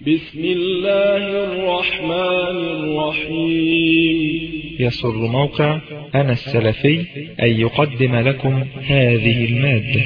بسم الله الرحمن الرحيم يسر موقع أنا السلفي أن يقدم لكم هذه المادة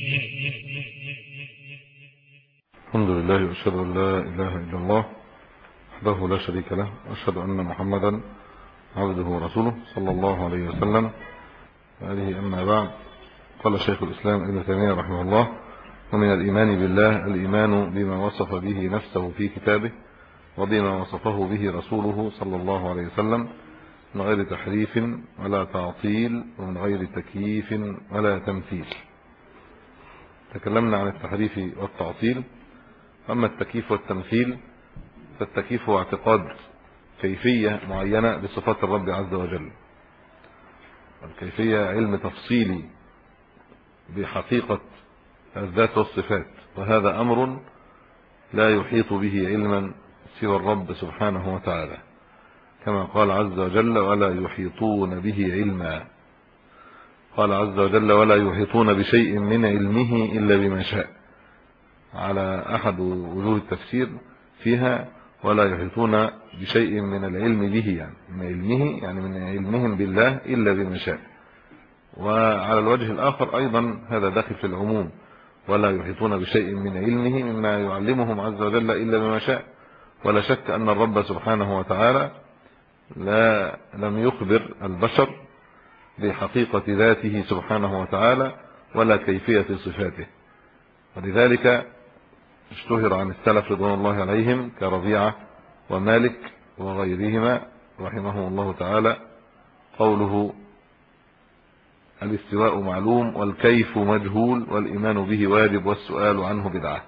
الحمد لله وأشهد أن لا إله إلا الله وحده لا شريك له وأشهد أن محمدا عبده ورسوله صلى الله عليه وسلم وآله أما بعد قال شيخ الإسلام ابن تيمية رحمه الله ومن الإيمان بالله الإيمان بما وصف به نفسه في كتابه وبما وصفه به رسوله صلى الله عليه وسلم من غير تحريف ولا تعطيل ومن غير تكييف ولا تمثيل تكلمنا عن التحريف والتعطيل أما التكييف والتمثيل فالتكييف هو اعتقاد كيفية معينة بصفات الرب عز وجل الكيفية علم تفصيلي بحقيقة الذات والصفات وهذا أمر لا يحيط به علما سوى الرب سبحانه وتعالى كما قال عز وجل ولا يحيطون به علما قال عز وجل ولا يحيطون بشيء من علمه إلا بما شاء على أحد وجوه التفسير فيها ولا يحيطون بشيء من العلم به يعني من علمه يعني من علمهم بالله إلا بما شاء وعلى الوجه الآخر أيضا هذا داخل في العموم ولا يحيطون بشيء من علمه مما يعلمهم عز وجل إلا بما شاء ولا شك أن الرب سبحانه وتعالى لا لم يخبر البشر بحقيقة ذاته سبحانه وتعالى ولا كيفية صفاته ولذلك اشتهر عن السلف رضوان الله عليهم كربيعة ومالك وغيرهما رحمهم الله تعالى قوله الاستواء معلوم والكيف مجهول والإيمان به واجب والسؤال عنه بدعة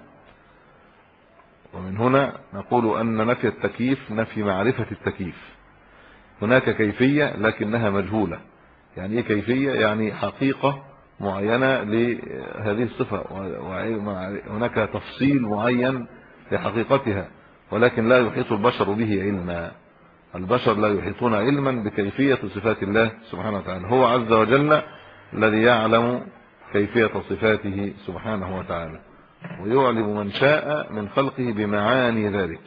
ومن هنا نقول أن نفي التكييف نفي معرفة التكييف هناك كيفية لكنها مجهولة يعني ايه كيفية يعني حقيقة معينة لهذه الصفة وهناك تفصيل معين لحقيقتها ولكن لا يحيط البشر به علما البشر لا يحيطون علما بكيفية صفات الله سبحانه وتعالى هو عز وجل الذي يعلم كيفية صفاته سبحانه وتعالى ويعلم من شاء من خلقه بمعاني ذلك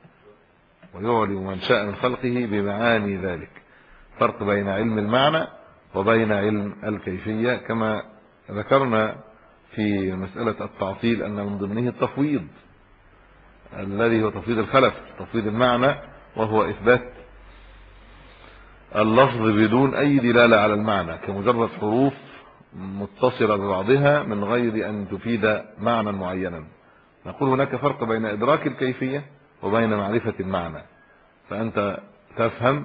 ويعلم من شاء من خلقه بمعاني ذلك فرق بين علم المعنى وبين علم الكيفية كما ذكرنا في مسألة التعطيل أن من ضمنه التفويض الذي هو تفويض الخلف تفويض المعنى وهو إثبات اللفظ بدون أي دلالة على المعنى كمجرد حروف متصلة ببعضها من غير أن تفيد معنى معينا نقول هناك فرق بين إدراك الكيفية وبين معرفة المعنى فأنت تفهم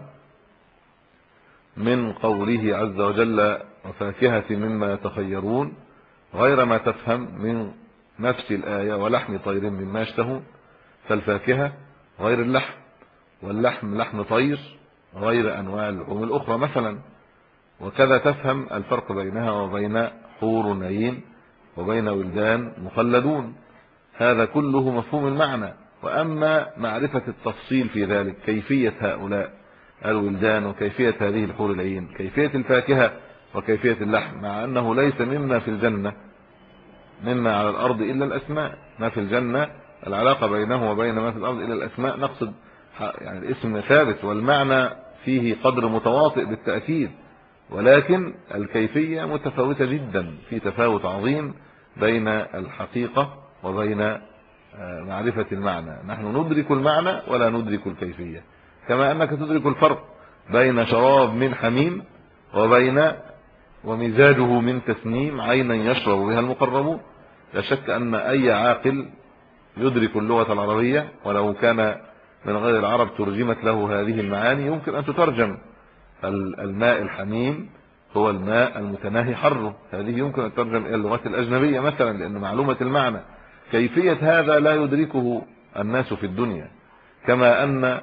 من قوله عز وجل وفاكهة مما يتخيرون غير ما تفهم من نفس الآية ولحم طير مما يشتهون فالفاكهة غير اللحم واللحم لحم طير غير أنواع اللحوم الأخرى مثلا وكذا تفهم الفرق بينها وبين حور نعيم وبين ولدان مخلدون هذا كله مفهوم المعنى وأما معرفة التفصيل في ذلك كيفية هؤلاء الولدان وكيفية هذه الحور العين كيفية الفاكهة وكيفية اللحم مع أنه ليس مما في الجنة مما على الأرض إلا الأسماء ما في الجنة العلاقة بينه وبين ما في الأرض إلا الأسماء نقصد يعني الاسم ثابت والمعنى فيه قدر متواطئ بالتأكيد ولكن الكيفية متفاوتة جدا في تفاوت عظيم بين الحقيقة وبين معرفة المعنى نحن ندرك المعنى ولا ندرك الكيفية كما أنك تدرك الفرق بين شراب من حميم وبين ومزاجه من تسنيم عينا يشرب بها المقربون لا شك أن أي عاقل يدرك اللغة العربية ولو كان من غير العرب ترجمت له هذه المعاني يمكن أن تترجم الماء الحميم هو الماء المتناهي حره هذه يمكن أن تترجم إلى اللغات الأجنبية مثلا لأن معلومة المعنى كيفية هذا لا يدركه الناس في الدنيا كما أن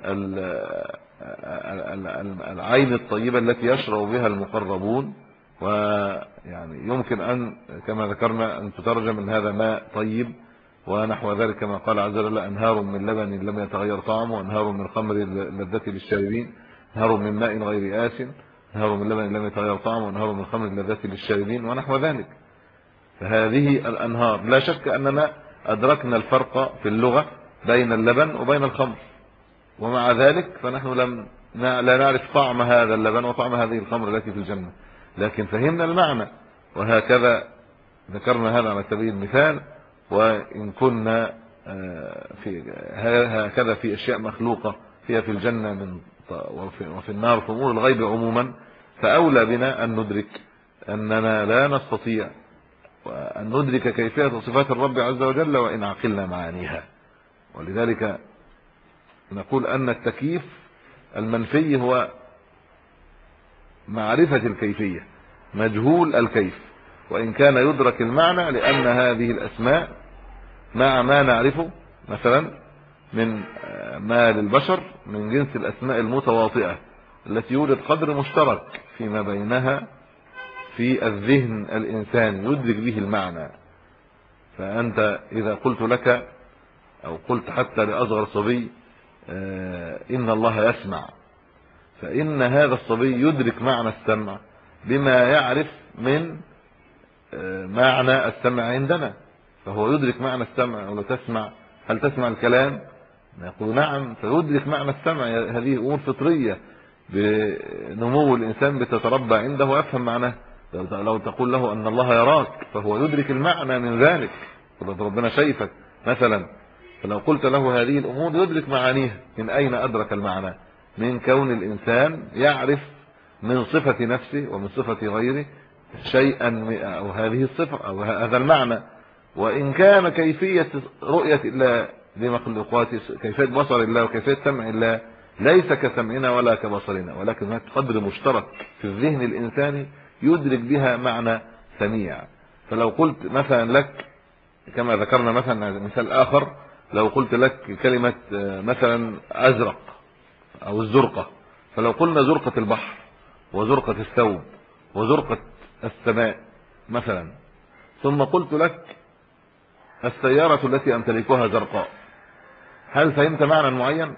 العين الطيبة التي يشرب بها المقربون ويعني يمكن أن كما ذكرنا أن تترجم من هذا ماء طيب ونحو ذلك كما قال عز وجل أنهار من لبن لم يتغير طعمه وأنهار من خمر لذة للشاربين أنهار من ماء غير آس أنهار من لبن لم يتغير طعمه وأنهار من خمر لذة للشاربين ونحو ذلك فهذه الأنهار لا شك أننا أدركنا الفرق في اللغة بين اللبن وبين الخمر ومع ذلك فنحن لم لا نعرف طعم هذا اللبن وطعم هذه الخمر التي في الجنة لكن فهمنا المعنى وهكذا ذكرنا هذا على سبيل المثال وإن كنا آه، في هكذا في أشياء مخلوقة فيها في الجنة من وفي النار في أمور الغيب عموما فأولى بنا أن ندرك أننا لا نستطيع وأن ندرك كيفية صفات الرب عز وجل وإن عقلنا معانيها ولذلك نقول أن التكييف المنفي هو معرفة الكيفية مجهول الكيف وإن كان يدرك المعنى لأن هذه الأسماء مع ما نعرفه مثلا من ما للبشر من جنس الأسماء المتواطئة التي يوجد قدر مشترك فيما بينها في الذهن الإنساني يدرك به المعنى فأنت إذا قلت لك أو قلت حتى لأصغر صبي آه، إن الله يسمع فإن هذا الصبي يدرك معنى السمع بما يعرف من آه، معنى السمع عندنا فهو يدرك معنى السمع ولو تسمع هل تسمع الكلام يقول نعم فيدرك معنى السمع هذه امور فطريه بنمو الانسان بتتربى عنده ويفهم معناه لو تقول له ان الله يراك فهو يدرك المعنى من ذلك ربنا شايفك مثلا فلو قلت له هذه الامور يدرك معانيها من اين ادرك المعنى من كون الانسان يعرف من صفة نفسه ومن صفة غيره شيئا او هذه الصفة او هذا المعنى وان كان كيفية رؤية الله لمخلوقاته كيفية بصر الله وكيفية سمع الله ليس كسمعنا ولا كبصرنا ولكن هناك قدر مشترك في الذهن الانساني يدرك بها معنى سميع فلو قلت مثلا لك كما ذكرنا مثلا مثال اخر لو قلت لك كلمة مثلا ازرق او الزرقة فلو قلنا زرقة البحر وزرقة الثوب وزرقة السماء مثلا ثم قلت لك السيارة التي امتلكها زرقاء هل فهمت معنى معين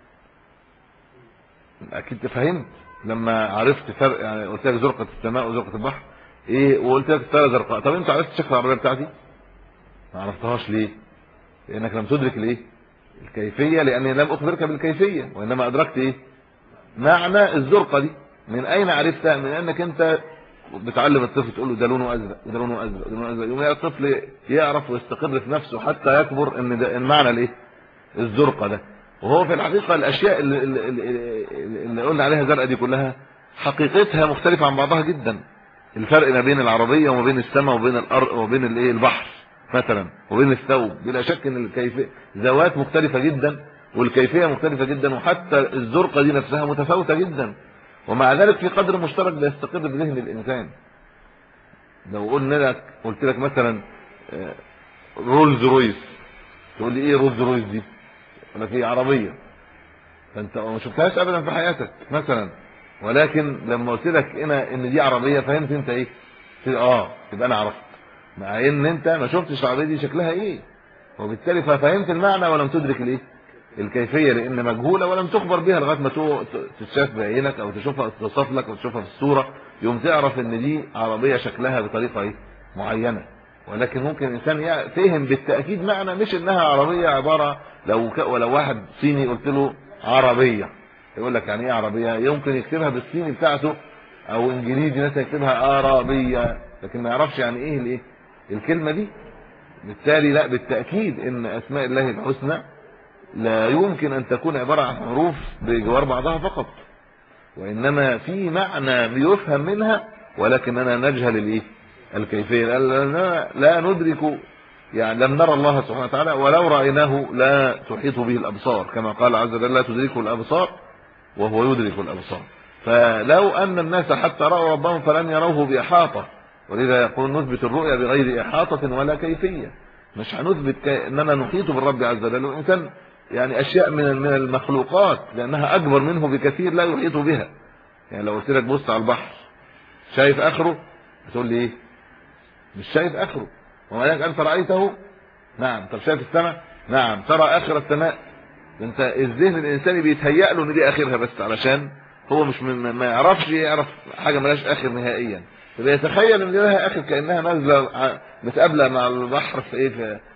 اكيد فهمت لما عرفت فرق يعني قلت لك زرقه السماء وزرقه البحر ايه وقلت لك السياره زرقاء طب انت عرفت شكل العربيه بتاعتي ما عرفتهاش ليه لانك لم تدرك الايه الكيفيه لاني لم اخبرك بالكيفيه وانما ادركت ايه معنى الزرقه دي من اين عرفتها من انك انت بتعلم الطفل تقول له ده لونه ازرق وده لونه ازرق وده لونه ازرق يوم الطفل يعرف ويستقر في نفسه حتى يكبر ان ده المعنى الايه الزرقه ده وهو في الحقيقه الاشياء اللي, اللي, اللي قلنا عليها زرقاء دي كلها حقيقتها مختلفه عن بعضها جدا الفرق ما بين العربيه وما بين السماء وبين الارض وبين الايه البحر مثلا وبين الثوب بلا شك ان الكيفيه ذوات مختلفه جدا والكيفيه مختلفه جدا وحتى الزرقه دي نفسها متفاوته جدا ومع ذلك في قدر مشترك بيستقر في ذهن الانسان لو قلنا لك قلت لك مثلا آه، رولز رويس تقول لي ايه رولز رويس دي ولا في عربيه فانت ما شفتهاش ابدا في حياتك مثلا ولكن لما قلت لك هنا ان دي عربيه فهمت انت ايه اه يبقى انا عرفت مع ان انت ما شفتش العربيه دي شكلها ايه وبالتالي ففهمت المعنى ولم تدرك الايه الكيفيه لان مجهوله ولم تخبر بها لغايه ما تتشاف بعينك او تشوفها توصف لك او تشوفها في الصوره يوم تعرف ان دي عربيه شكلها بطريقه ايه معينه ولكن ممكن الانسان فهم بالتاكيد معنى مش انها عربيه عباره لو ك... ولو واحد صيني قلت له عربيه يقول لك يعني ايه عربيه يمكن يكتبها بالصيني بتاعته او انجليزي مثلا يكتبها عربيه لكن ما يعرفش يعني ايه الايه الكلمه دي بالتالي لا بالتاكيد ان اسماء الله الحسنى لا يمكن ان تكون عباره عن حروف بجوار بعضها فقط وانما في معنى بيفهم منها ولكننا نجهل الايه الكيفيه لا ندرك يعني لم نرى الله سبحانه وتعالى ولو رايناه لا تحيط به الابصار كما قال عز وجل لا تدركه الابصار وهو يدرك الابصار فلو ان الناس حتى راوا ربهم فلن يروه باحاطه ولذا يقول نثبت الرؤيا بغير احاطه ولا كيفيه مش هنثبت اننا نحيط بالرب عز وجل والانسان يعني اشياء من من المخلوقات لانها اكبر منه بكثير لا يحيط بها يعني لو قلت لك بص على البحر شايف اخره تقول لي ايه مش شايف اخره وما ذلك انت رايته نعم طب شايف السماء نعم ترى اخر السماء انت الذهن الانساني بيتهيأ له ان دي اخرها بس علشان هو مش من ما يعرفش يعرف حاجه ملاش اخر نهائيا فبيتخيل ان لها اخر كانها نازله متقابله مع البحر في ايه في,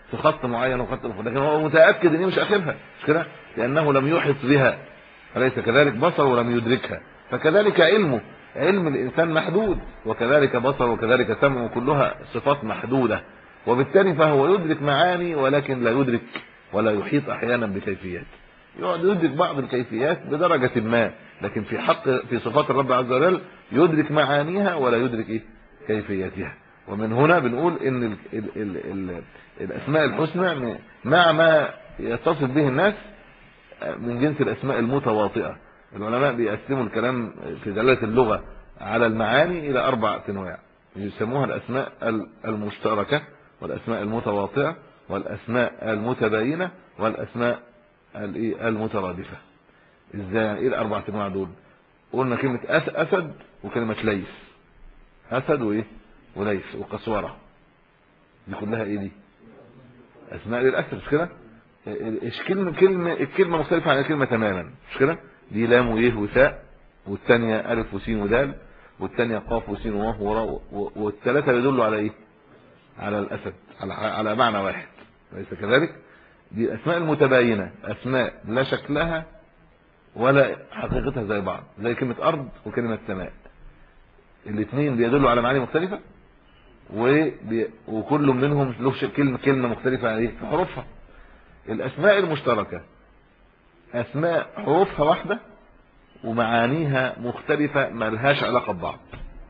في خط معين وخط اخر لكن هو متاكد ان هي مش اخرها مش كده لانه لم يحط بها أليس كذلك بصر ولم يدركها فكذلك علمه علم الإنسان محدود وكذلك بصر وكذلك سمع كلها صفات محدودة وبالتالي فهو يدرك معاني ولكن لا يدرك ولا يحيط أحيانا بكيفيات يقعد يدرك بعض الكيفيات بدرجة ما لكن في حق في صفات الرب عز وجل يدرك معانيها ولا يدرك إيه كيفياتها ومن هنا بنقول ان ال ال ال ال الاسماء الحسنى مع ما يتصف به الناس من جنس الاسماء المتواطئه العلماء بيقسموا الكلام في دلاله اللغه على المعاني الى اربع انواع يسموها الاسماء المشتركه والاسماء المتواطئه والاسماء المتباينه والاسماء المترادفه ازاي ايه الاربع انواع دول قلنا كلمه اسد وكلمه ليس اسد وايه وليس وقسوره دي كلها ايه دي اسماء للاسد مش كده ايش كلمه كلمه الكلمه مختلفه عن الكلمه تماما مش كده دي لام ويه وثاء والثانيه الف وسين ودال والثانيه قاف وسين وواو وراء والثلاثه بيدلوا على ايه على الاسد على على معنى واحد ليس كذلك دي الاسماء المتباينه اسماء لا شكلها ولا حقيقتها زي بعض زي كلمه ارض وكلمه سماء الاثنين بيدلوا على معاني مختلفه وبي... وكل منهم له كلمه كلمه مختلفه عليه في حروفها الاسماء المشتركه اسماء حروفها واحده ومعانيها مختلفه ما لهاش علاقه ببعض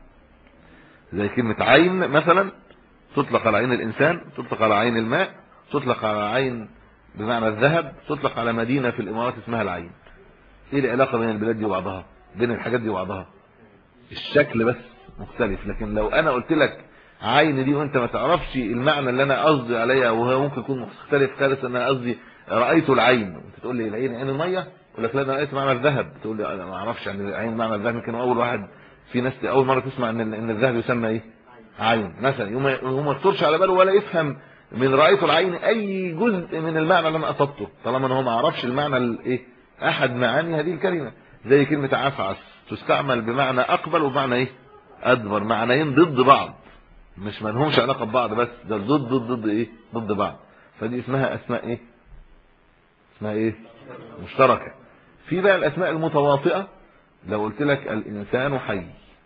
زي كلمه عين مثلا تطلق على عين الانسان تطلق على عين الماء تطلق على عين بمعنى الذهب تطلق على مدينه في الامارات اسمها العين ايه العلاقه بين البلاد دي وبعضها بين الحاجات دي وبعضها الشكل بس مختلف لكن لو انا قلت لك عين دي وانت ما تعرفش المعنى اللي انا قصدي عليها وهو ممكن يكون مختلف خالص ان انا قصدي رايت العين انت تقول لي العين عين الميه اقول لك لا انا رايت معنى الذهب تقول لي انا ما اعرفش يعني العين معنى الذهب يمكن اول واحد في ناس اول مره تسمع ان ان الذهب يسمى ايه عين مثلا يوم ما يخطرش على باله ولا يفهم من رايت العين اي جزء من المعنى اللي انا قصدته طالما ان هو ما عرفش المعنى الايه احد معاني هذه الكلمه زي كلمه عفعس تستعمل بمعنى اقبل وبمعنى ايه ادبر معنيين ضد بعض مش ما لهمش علاقه ببعض بس ده ضد ضد ضد ايه ضد بعض فدي اسمها اسماء ايه اسمها ايه مشتركه في بقى الاسماء المتواطئه لو قلت لك الانسان حي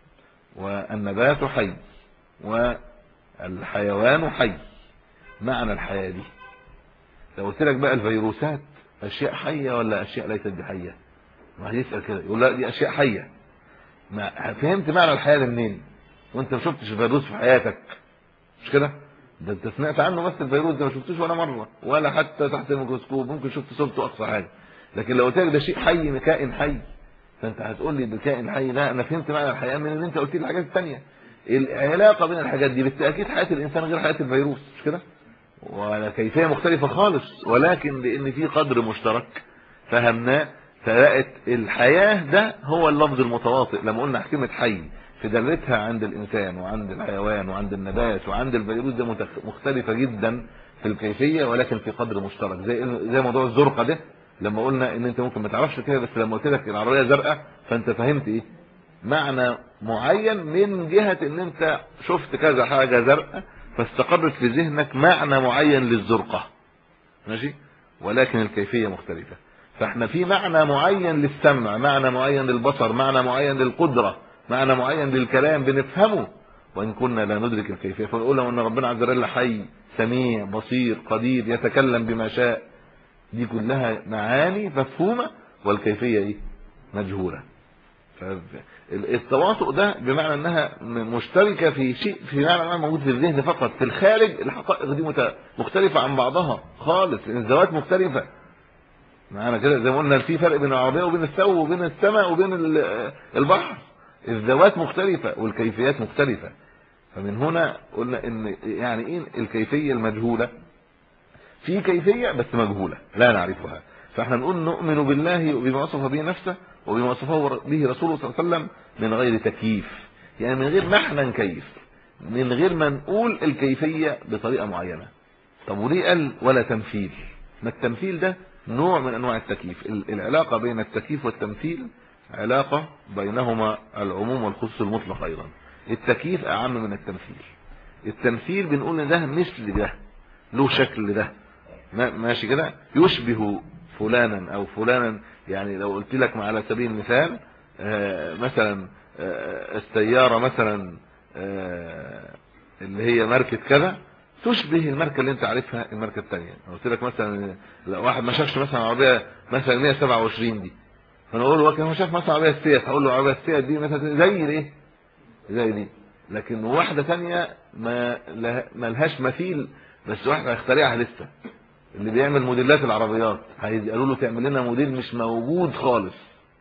والنبات حي والحيوان حي معنى الحياه دي لو قلت لك بقى الفيروسات اشياء حيه ولا اشياء ليست بحيه واحد يسال كده يقول لا دي اشياء حيه ما فهمت معنى الحياه ده منين وانت ما شفتش فيروس في حياتك مش كده ده انت سمعت عنه بس الفيروس ده ما شفتوش ولا مره ولا حتى تحت الميكروسكوب ممكن شفت صورته اقصى حاجه لكن لو قلت لك ده شيء حي كائن حي فانت هتقول لي ده كائن حي لا انا فهمت معنى الحياه من ان انت قلت لي الحاجات الثانيه العلاقه بين الحاجات دي بالتاكيد حياه الانسان غير حياه الفيروس مش كده ولا كيفيه مختلفه خالص ولكن لان في قدر مشترك فهمناه فلقت الحياه ده هو اللفظ المتواطئ لما قلنا كلمه حي في دلتها عند الانسان وعند الحيوان وعند النبات وعند الفيروس ده مختلفه جدا في الكيفيه ولكن في قدر مشترك زي زي موضوع الزرقه ده لما قلنا ان انت ممكن ما تعرفش كده بس لما قلت لك العربيه زرقاء فانت فهمت ايه معنى معين من جهه ان انت شفت كذا حاجه زرقاء فاستقرت في ذهنك معنى معين للزرقه ماشي ولكن الكيفيه مختلفه فاحنا في معنى معين للسمع معنى معين للبصر معنى معين للقدره معنى معين للكلام بنفهمه وان كنا لا ندرك الكيفيه فنقول ان ربنا عز وجل حي سميع بصير قدير يتكلم بما شاء دي كلها معاني مفهومه والكيفيه ايه مجهوله التواطؤ ده بمعنى انها مشتركه في شيء في معنى موجود في الذهن فقط في الخارج الحقائق دي مختلفه عن بعضها خالص الذوات مختلفه معانا كده زي ما قلنا في فرق بين العربيه وبين السو وبين السماء وبين البحر الذوات مختلفة والكيفيات مختلفة فمن هنا قلنا ان يعني ايه الكيفية المجهولة في كيفية بس مجهولة لا نعرفها فاحنا نقول نؤمن بالله وبما وصف به نفسه وبما وصفه به رسوله صلى الله عليه وسلم من غير تكييف يعني من غير ما احنا نكيف من غير ما نقول الكيفية بطريقة معينة طب وليه قال ولا تمثيل ما التمثيل ده نوع من انواع التكييف العلاقة بين التكييف والتمثيل علاقة بينهما العموم والخصوص المطلق ايضا التكييف اعم من التمثيل التمثيل بنقول ان ده مثل ده له شكل ده ماشي كده يشبه فلانا او فلانا يعني لو قلت لك على سبيل المثال آه، مثلا آه، السيارة مثلا آه، اللي هي ماركة كذا تشبه الماركة اللي انت عارفها الماركة الثانيه قلت لك مثلا لو واحد ما شافش مثلا عربية مثلا 127 دي فانا اقول له هو شاف مثلا عربية سيات هقول له عربية سيات دي مثلا زي ايه زي دي لكن واحدة ثانيه ما ما لهاش مثيل بس واحد هيخترعها لسه اللي بيعمل موديلات العربيات هيقولوا له تعمل لنا موديل مش موجود خالص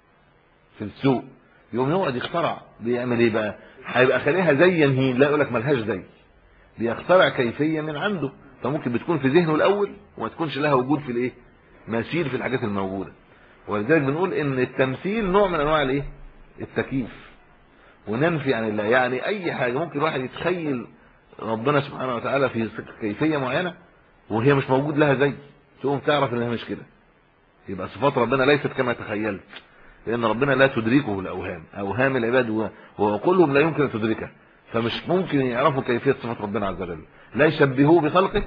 في السوق يوم يقعد يخترع بيعمل ايه بقى هيبقى خليها زي هين لا يقول لك ملهاش زي بيخترع كيفيه من عنده فممكن بتكون في ذهنه الاول وما تكونش لها وجود في الايه مثيل في الحاجات الموجوده ولذلك بنقول ان التمثيل نوع من انواع الايه التكييف وننفي عن الله يعني اي حاجه ممكن واحد يتخيل ربنا سبحانه وتعالى في كيفيه معينه وهي مش موجود لها زي تقوم تعرف انها مش كده يبقى صفات ربنا ليست كما تخيلت لان ربنا لا تدركه الاوهام اوهام العباد وعقولهم لا يمكن ان تدركها فمش ممكن يعرفوا كيفيه صفات ربنا عز وجل لا يشبهوه بخلقه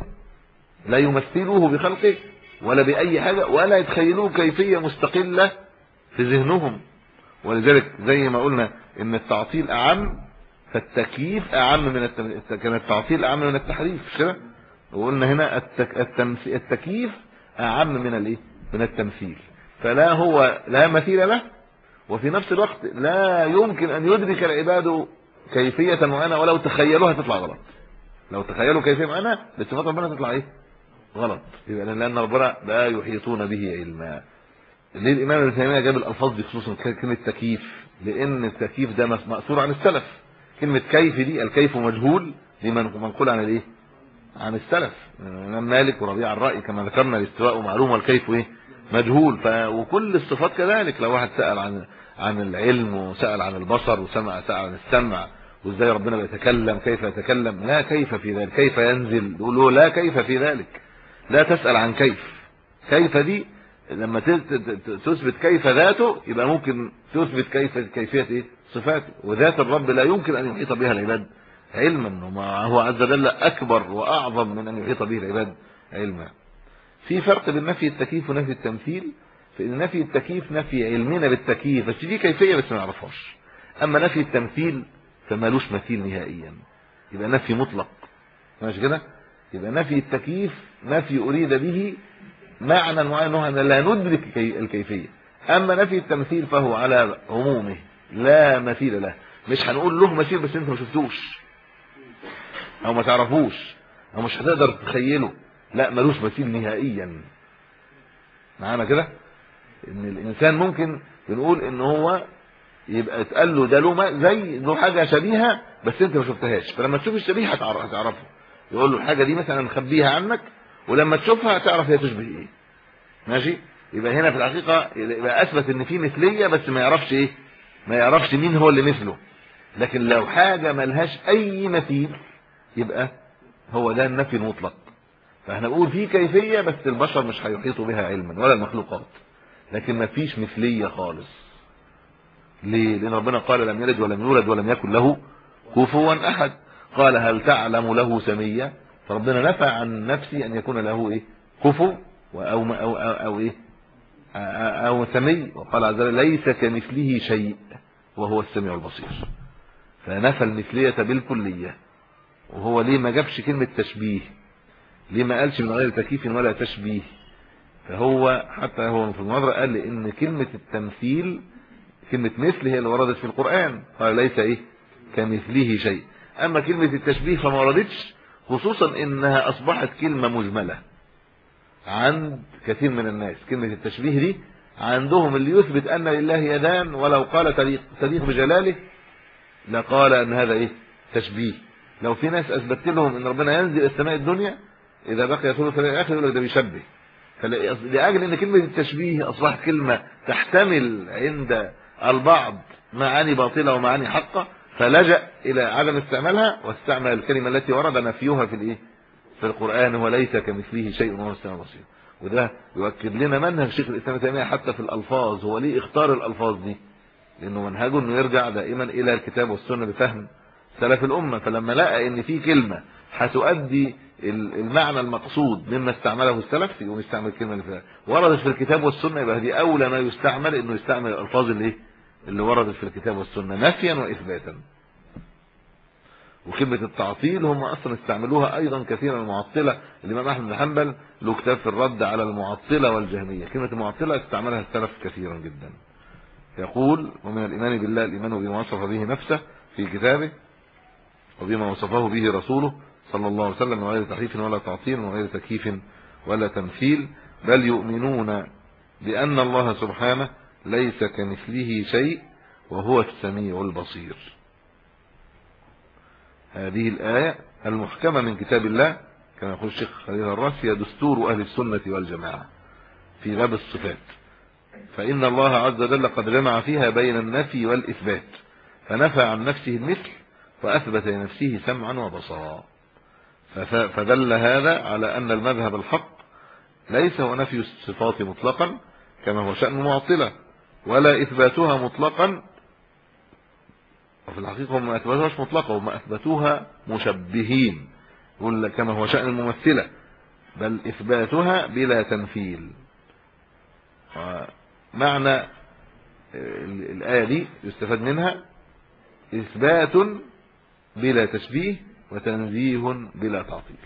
لا يمثلوه بخلقه ولا باي حاجه ولا يتخيلوه كيفيه مستقله في ذهنهم ولذلك زي ما قلنا ان التعطيل اعم فالتكييف اعم من التم... كان التعطيل اعم من التحريف مش كده وقلنا هنا التك... التمثيل التكييف اعم من الايه من التمثيل فلا هو لا مثيل له وفي نفس الوقت لا يمكن ان يدرك العباد كيفيه معينه ولو تخيلوها تطلع غلط لو تخيلوا كيفيه معينه بصفات ربنا تطلع ايه غلط يبقى لان ربنا لا يحيطون به علما ليه الامام ابن تيميه جاب الالفاظ دي خصوصا كلمه تكييف لان التكييف ده مأثور عن السلف كلمه كيف دي الكيف مجهول دي منقول عن الايه عن السلف الامام مالك وربيع الرأي كما ذكرنا الاستواء معلوم والكيف ايه مجهول ف... وكل الصفات كذلك لو واحد سأل عن عن العلم وسأل عن البصر وسمع سأل عن السمع وازاي ربنا بيتكلم كيف يتكلم لا كيف في ذلك كيف ينزل يقول له لا كيف في ذلك لا تسأل عن كيف كيف دي لما تثبت كيف ذاته يبقى ممكن تثبت كيف كيفيه ايه صفاته وذات الرب لا يمكن ان يحيط بها العباد علما وما هو عز وجل اكبر واعظم من ان يحيط به العباد علما في فرق بين نفي التكييف ونفي التمثيل فان نفي التكييف نفي علمنا بالتكييف بس دي كيفيه بس ما نعرفهاش اما نفي التمثيل فمالوش مثيل نهائيا يبقى نفي مطلق ماشي كده يبقى نفي التكييف نفي اريد به معنى معين ان لا ندرك الكيفيه اما نفي التمثيل فهو على عمومه لا مثيل له مش هنقول له مثيل بس انت ما شفتوش او ما تعرفوش او مش هتقدر تتخيله لا ملوش مثيل نهائيا معانا كده ان الانسان ممكن بنقول ان هو يبقى اتقال له ده له زي له حاجه شبيهه بس انت ما شفتهاش فلما تشوف الشبيه هتعرفه يقول له الحاجه دي مثلا مخبيها عنك ولما تشوفها تعرف هي تشبه ايه ماشي يبقى هنا في الحقيقه يبقى اثبت ان في مثليه بس ما يعرفش ايه ما يعرفش مين هو اللي مثله لكن لو حاجه ملهاش اي مثيل يبقى هو ده النفي المطلق فاحنا بنقول في كيفيه بس البشر مش هيحيطوا بها علما ولا المخلوقات لكن ما فيش مثليه خالص ليه لان ربنا قال لم يلد ولم يولد ولم يكن له كفوا احد قال هل تعلم له سميا فربنا نفى عن نفسه ان يكون له ايه كفو او او او, أو ايه او سمي وقال عز وجل ليس كمثله شيء وهو السميع البصير فنفى المثليه بالكليه وهو ليه ما جابش كلمه تشبيه ليه ما قالش من غير تكييف ولا تشبيه فهو حتى هو في المناظره قال ان كلمه التمثيل كلمه مثل هي اللي وردت في القران قال ليس ايه كمثله شيء اما كلمه التشبيه فما وردتش خصوصا انها اصبحت كلمه مجمله عند كثير من الناس كلمه التشبيه دي عندهم اللي يثبت ان لله يدان ولو قال تليق تليق بجلاله لقال ان هذا ايه تشبيه لو في ناس اثبت لهم ان ربنا ينزل السماء الدنيا اذا بقي ثلث الاخر يقول لك ده بيشبه فلاجل ان كلمه التشبيه اصبحت كلمه تحتمل عند البعض معاني باطله ومعاني حقه فلجأ الى عدم استعمالها واستعمل الكلمه التي ورد نفيها في الايه في القران وليس كمثله شيء وهو السميع البصير وده يؤكد لنا منهج شيخ الاسلام تيميه حتى في الالفاظ هو ليه اختار الالفاظ دي لانه منهجه انه يرجع دائما الى الكتاب والسنه بفهم سلف الامه فلما لقى ان في كلمه هتؤدي المعنى المقصود مما استعمله السلف يقوم يستعمل الكلمه اللي فيها وردت في الكتاب والسنه يبقى دي اولى ما يستعمل انه يستعمل الالفاظ اللي اللي وردت في الكتاب والسنه نفيا واثباتا وكلمه التعطيل هم اصلا استعملوها ايضا كثيرا المعطله الامام احمد بن حنبل له كتاب في الرد على المعطله والجهميه كلمه المعطله استعملها السلف كثيرا جدا يقول ومن الايمان بالله الايمان بما وصف به نفسه في كتابه وبما وصفه به رسوله صلى الله عليه وسلم من غير تحريف ولا تعطيل ومن غير تكييف ولا تمثيل بل يؤمنون بأن الله سبحانه ليس كمثله شيء وهو السميع البصير هذه الآية المحكمة من كتاب الله كما يقول الشيخ خليل الراس هي دستور أهل السنة والجماعة في باب الصفات فإن الله عز وجل قد جمع فيها بين النفي والإثبات فنفى عن نفسه المثل وأثبت لنفسه سمعا وبصرا فدل هذا على أن المذهب الحق ليس هو نفي الصفات مطلقا كما هو شأن المعطلة ولا إثباتها مطلقا وفي الحقيقة هم ما أثبتوهاش مطلقة هم أثبتوها مشبهين يقول كما هو شأن الممثلة بل إثباتها بلا تمثيل معنى الآية دي يستفاد منها إثبات بلا تشبيه وتنزيه بلا تعطيل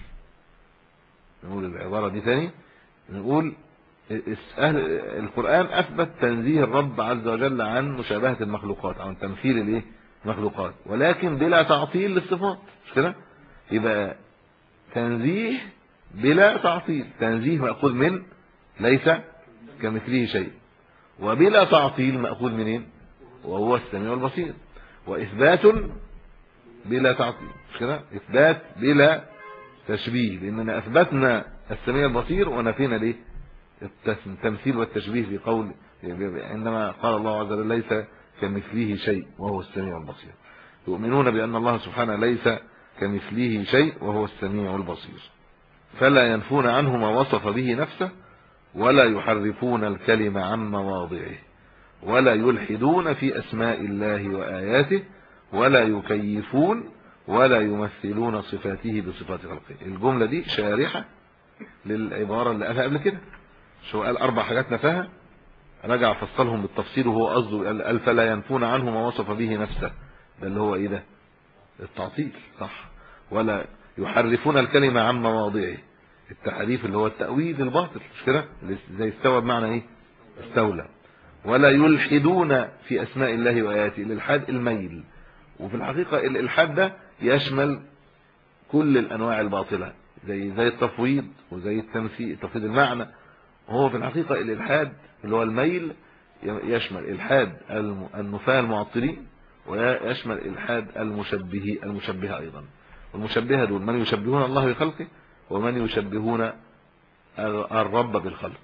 نقول العبارة دي ثاني نقول أهل القرآن أثبت تنزيه الرب عز وجل عن مشابهة المخلوقات عن تمثيل الايه المخلوقات ولكن بلا تعطيل للصفات مش كده يبقى تنزيه بلا تعطيل تنزيه مأخوذ من ليس كمثله شيء وبلا تعطيل مأخوذ منين وهو السميع البصير وإثبات بلا تعطيل مش كده اثبات بلا تشبيه لاننا اثبتنا السميع البصير ونفينا ليه التمثيل والتشبيه بقول عندما قال الله عز وجل ليس كمثله شيء وهو السميع البصير يؤمنون بان الله سبحانه ليس كمثله شيء وهو السميع البصير فلا ينفون عنه ما وصف به نفسه ولا يحرفون الكلمة عن مواضعه ولا يلحدون في اسماء الله واياته ولا يكيفون ولا يمثلون صفاته بصفات خلقه الجمله دي شارحه للعباره اللي قالها قبل كده شو قال اربع حاجات نفاها رجع فصلهم بالتفصيل وهو قصده قال فلا ينفون عنه ما وصف به نفسه ده اللي هو ايه ده التعطيل صح ولا يحرفون الكلمه عن مواضعه التحريف اللي هو التاويل الباطل مش كده زي استوى بمعنى ايه استولى ولا يلحدون في اسماء الله واياته الالحاد الميل وفي الحقيقة الالحاد ده يشمل كل الانواع الباطلة زي زي التفويض وزي التمثيل تفويض المعنى وهو في الحقيقة الالحاد اللي هو الميل يشمل الحاد النفاة المعطلين ويشمل الحاد المشبه المشبهه ايضا والمشبهه دول من يشبهون الله بخلقه ومن يشبهون الرب بالخلق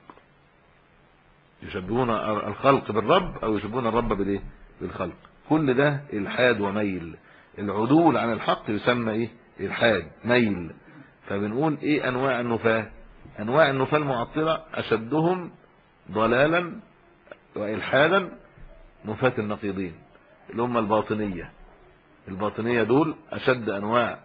يشبهون الخلق بالرب او يشبهون الرب بالايه بالخلق كل ده الحاد وميل العدول عن الحق يسمى ايه الحاد ميل فبنقول ايه انواع النفاه انواع النفاه المعطله اشدهم ضلالا والحادا نفاه النقيضين اللي هم الباطنيه الباطنيه دول اشد انواع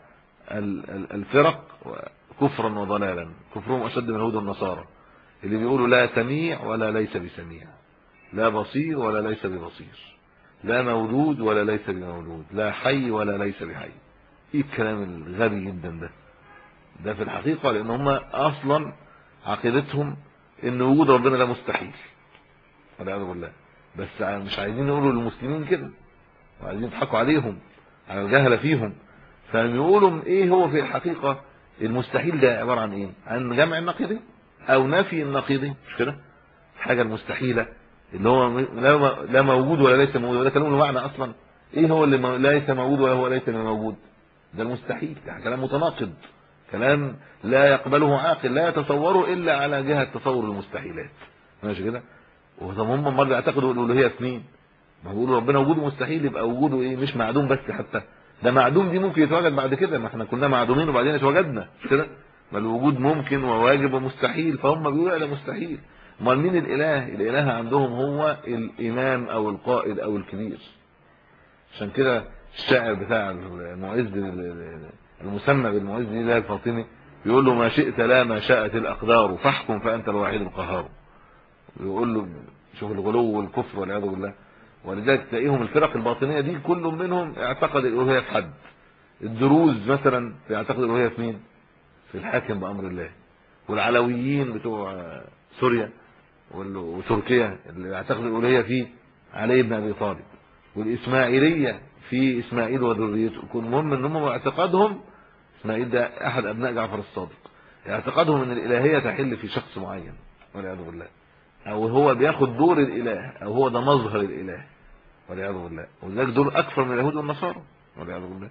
الفرق كفرا وضلالا كفرهم اشد من اليهود والنصارى اللي بيقولوا لا سميع ولا ليس بسميع لا بصير ولا ليس ببصير لا موجود ولا ليس بموجود لا حي ولا ليس بحي ايه الكلام الغبي جدا ده ده في الحقيقه لان هم اصلا عقيدتهم ان وجود ربنا ده مستحيل والعياذ بالله بس مش عايزين يقولوا للمسلمين كده وعايزين يضحكوا عليهم على الجهله فيهم فبيقولوا ايه هو في الحقيقه المستحيل ده عباره عن ايه عن جمع النقيضين او نفي النقيضين مش كده الحاجه المستحيله اللي هو لا موجود ولا ليس موجود ولا كلام معنى اصلا ايه هو اللي ليس موجود ولا هو ليس موجود ده المستحيل ده كلام متناقض كلام لا يقبله عاقل لا يتصوره الا على جهه تصور المستحيلات ماشي كده وهم هم برضه يعتقدوا الالوهيه اثنين ما بيقولوا ربنا وجوده مستحيل يبقى وجوده ايه مش معدوم بس حتى ده معدوم دي ممكن يتواجد بعد كده ما احنا كنا معدومين وبعدين اتوجدنا مش كده ما الوجود ممكن وواجب ومستحيل فهم بيقولوا ده مستحيل امال مين الاله الاله عندهم هو الامام او القائد او الكبير عشان كده الشاعر بتاع المعز المسمى بالمعز دين الله الفاطمي بيقول له ما شئت لا ما شاءت الاقدار فاحكم فانت الوحيد القهار يقول له شوف الغلو والكفر والعياذ بالله ولذلك تلاقيهم الفرق الباطنيه دي كل منهم اعتقد الالوهيه في حد الدروز مثلا بيعتقد الالوهيه في مين في الحاكم بامر الله والعلويين بتوع سوريا وتركيا اللي بيعتقدوا الالوهيه في علي بن ابي طالب والاسماعيليه في اسماعيل وذريته المهم ان هم اعتقادهم اسماعيل ده احد ابناء جعفر الصادق اعتقادهم ان الالهيه تحل في شخص معين والعياذ بالله او هو بياخد دور الاله او هو ده مظهر الاله والعياذ بالله ولذلك دول اكثر من اليهود والنصارى والعياذ بالله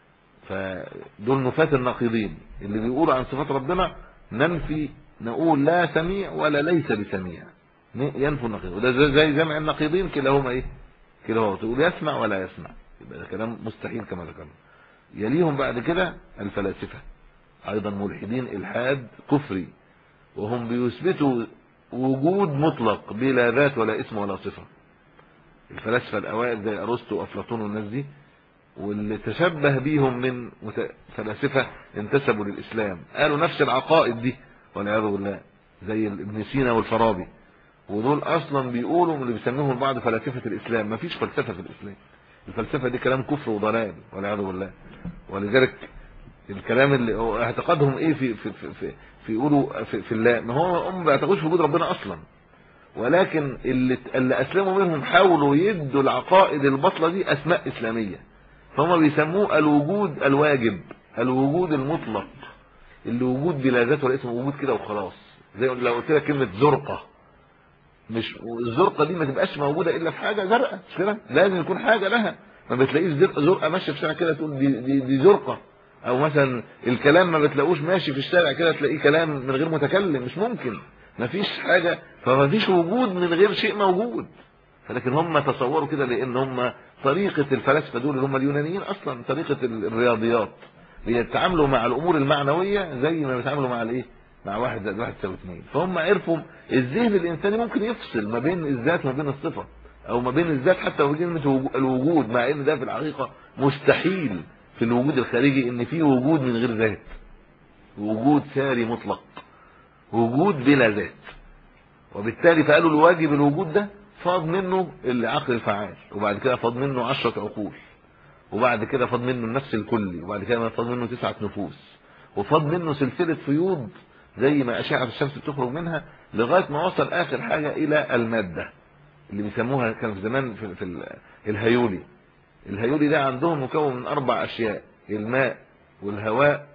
فدول نفاة الناقضين اللي بيقولوا عن صفات ربنا ننفي نقول لا سميع ولا ليس بسميع ينفوا النقيض وده زي جمع النقيضين كلاهما ايه كلاهما تقول يسمع ولا يسمع يبقى ده كلام مستحيل كما ذكرنا يليهم بعد كده الفلاسفه ايضا ملحدين الحاد كفري وهم بيثبتوا وجود مطلق بلا ذات ولا اسم ولا صفه الفلاسفه الاوائل زي ارسطو وافلاطون والناس دي واللي تشبه بيهم من فلاسفه انتسبوا للاسلام قالوا نفس العقائد دي والعياذ بالله زي ابن سينا والفارابي ودول اصلا بيقولوا اللي بيسموهم البعض فلاسفه الاسلام مفيش فلسفه في الاسلام الفلسفه دي كلام كفر وضلال والعياذ بالله ولذلك الكلام اللي هو اعتقادهم ايه في في في, في, في يقولوا في, في الله ما هو هم ما بيعتقدوش في وجود ربنا اصلا ولكن اللي اللي اسلموا منهم حاولوا يدوا العقائد الباطله دي اسماء اسلاميه فهم بيسموه الوجود الواجب الوجود المطلق اللي وجود بلا ذات ولا اسم وجود كده وخلاص زي لو قلت لك كلمه زرقه مش الزرقه دي ما تبقاش موجوده الا في حاجه زرقاء مش كده لازم يكون حاجه لها ما بتلاقيش زرقاء زرقاء ماشيه في الشارع كده تقول دي دي, دي زرقه او مثلا الكلام ما بتلاقوش ماشي في الشارع كده تلاقيه كلام من غير متكلم مش ممكن ما فيش حاجه فما فيش وجود من غير شيء موجود لكن هم تصوروا كده لان هم طريقه الفلاسفه دول اللي هم اليونانيين اصلا طريقه الرياضيات بيتعاملوا مع الامور المعنويه زي ما بيتعاملوا مع الايه مع واحد زائد واحد تساوي اثنين فهم عرفوا الذهن الانساني ممكن يفصل ما بين الذات وما بين الصفه او ما بين الذات حتى وبين الوجود مع ان ده في الحقيقه مستحيل في الوجود الخارجي ان في وجود من غير ذات وجود ساري مطلق وجود بلا ذات وبالتالي فقالوا الواجب الوجود ده فاض منه العقل الفعال وبعد كده فاض منه عشرة عقول وبعد كده فاض منه النفس الكلي وبعد كده فاض منه تسعة نفوس وفاض منه سلسلة فيوض زي ما أشعة الشمس بتخرج منها لغاية ما وصل آخر حاجة إلى المادة اللي بيسموها كان في زمان في, في الهيولي الهيولي ده عندهم مكون من أربع أشياء الماء والهواء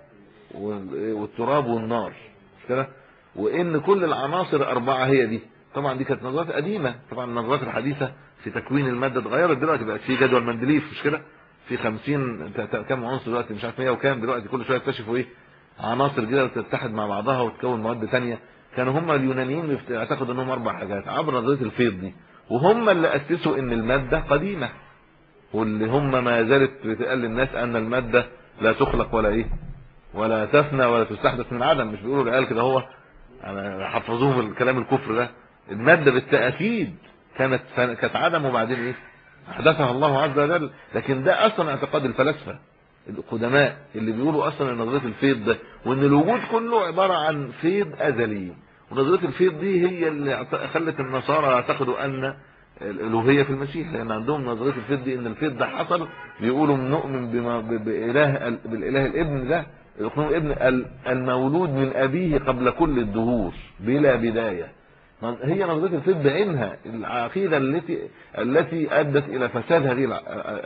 والتراب والنار كده وإن كل العناصر أربعة هي دي طبعا دي كانت نظريات قديمة طبعا النظريات الحديثة في تكوين المادة اتغيرت دلوقتي بقت في جدول مندليف مش كده في 50 كام عنصر دلوقتي مش عارف 100 وكام دلوقتي كل شويه يكتشفوا ايه عناصر جديده تتحد مع بعضها وتكون مواد ثانيه كانوا هم اليونانيين يعتقدوا انهم اربع حاجات عبر نظريه الفيض دي وهم اللي اسسوا ان الماده قديمه واللي هم ما زالت بتقال للناس ان الماده لا تخلق ولا ايه ولا تفنى ولا تستحدث من عدم مش بيقولوا العيال كده هو انا حفظوهم الكلام الكفر ده الماده بالتاكيد كانت كانت عدم وبعدين ايه احدثها الله عز وجل لكن ده اصلا اعتقاد الفلاسفه القدماء اللي بيقولوا اصلا نظريه الفيض ده وان الوجود كله عباره عن فيض ازلي ونظريه الفيض دي هي اللي خلت النصارى يعتقدوا ان الالوهيه في المسيح لان عندهم نظريه الفيض دي ان الفيض ده حصل بيقولوا نؤمن بما باله بالاله الابن ده يقولون الابن المولود من ابيه قبل كل الدهور بلا بدايه هي نظريه الفيض بعينها العقيده التي التي ادت الى فساد هذه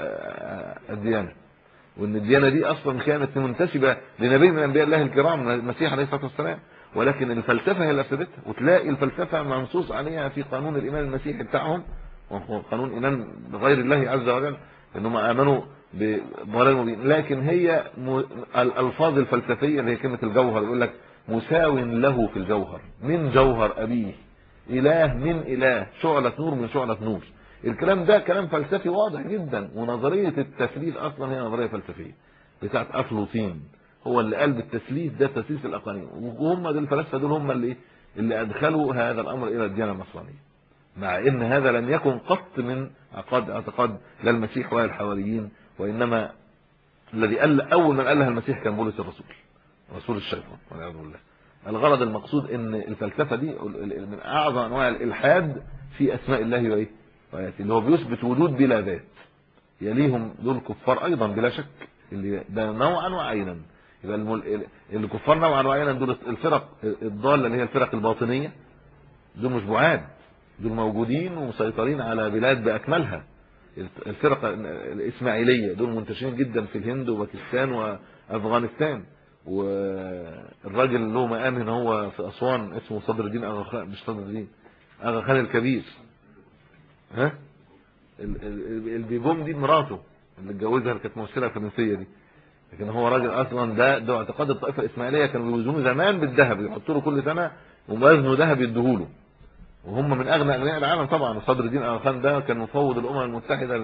الديانه وان الديانه دي اصلا كانت منتسبه لنبي من انبياء الله الكرام المسيح عليه الصلاه والسلام ولكن الفلسفه هي اللي افسدتها وتلاقي الفلسفه منصوص عليها في قانون الايمان المسيحي بتاعهم وهو قانون ايمان بغير الله عز وجل انهم امنوا بضلال مبين لكن هي الالفاظ الفلسفيه اللي هي كلمه الجوهر يقول لك مساو له في الجوهر من جوهر ابيه اله من اله شعله نور من شعله نور الكلام ده كلام فلسفي واضح جدا ونظريه التثليث اصلا هي نظريه فلسفيه بتاعت افلاطين هو اللي قال بالتثليث ده تثليث الاقانيم وهم دول الفلاسفه دول هم اللي اللي ادخلوا هذا الامر الى الديانه النصرانيه مع ان هذا لم يكن قط من عقاد اعتقاد لا المسيح ولا الحواريين وانما الذي قال اول من قالها المسيح كان بولس الرسول رسول الشيطان والعياذ بالله الغرض المقصود ان الفلسفه دي من اعظم انواع الالحاد في اسماء الله وايه واياته اللي هو بيثبت وجود بلا ذات يليهم دول كفار ايضا بلا شك اللي ده نوعا وعينا يبقى المل... الكفار نوعا وعينا دول الفرق الضاله اللي هي الفرق الباطنيه دول مش بعاد دول موجودين ومسيطرين على بلاد باكملها الفرق الاسماعيليه دول منتشرين جدا في الهند وباكستان وافغانستان والراجل اللي له مقام هنا هو في اسوان اسمه صدر الدين اغا خان مش صدر الدين اغا خان الكبير ها البيبوم دي مراته اللي اتجوزها اللي كانت ممثله فرنسيه دي لكن هو راجل اصلا ده ده اعتقاد الطائفه الاسماعيليه كانوا بيوزنوه زمان بالذهب يحطوا له كل سنه وموازنه ذهب يديهوله وهم من اغنى اغنياء العالم طبعا صدر الدين اغا خان ده كان مفوض الامم المتحده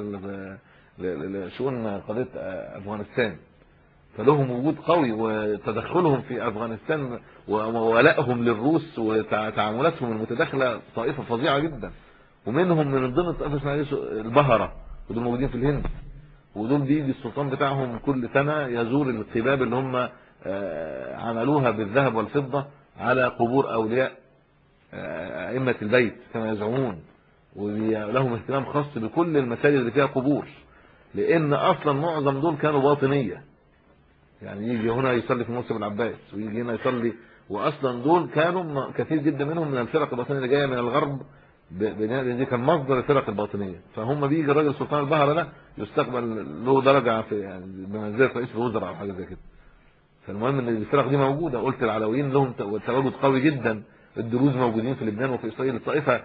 لشؤون قضيه افغانستان فلهم وجود قوي وتدخلهم في افغانستان وولائهم للروس وتعاملاتهم المتداخله طائفه فظيعه جدا ومنهم من ضمن الطائفه اسمها البهره ودول موجودين في الهند ودول بيجي السلطان بتاعهم كل سنه يزور القباب اللي هم عملوها بالذهب والفضه على قبور اولياء ائمه البيت كما يزعمون ولهم اهتمام خاص بكل المساجد اللي فيها قبور لان اصلا معظم دول كانوا باطنيه يعني يجي هنا يصلي في موسم العباس ويجي هنا يصلي واصلا دول كانوا كثير جدا منهم من الفرق الباطنيه اللي جايه من الغرب دي كان مصدر الفرق الباطنيه فهم بيجي الراجل سلطان البهره ده يستقبل له درجه في يعني بمنزله رئيس الوزراء او حاجه زي كده فالمهم ان الفرق دي موجوده قلت العلويين لهم تواجد قوي جدا الدروز موجودين في لبنان وفي اسرائيل الطائفه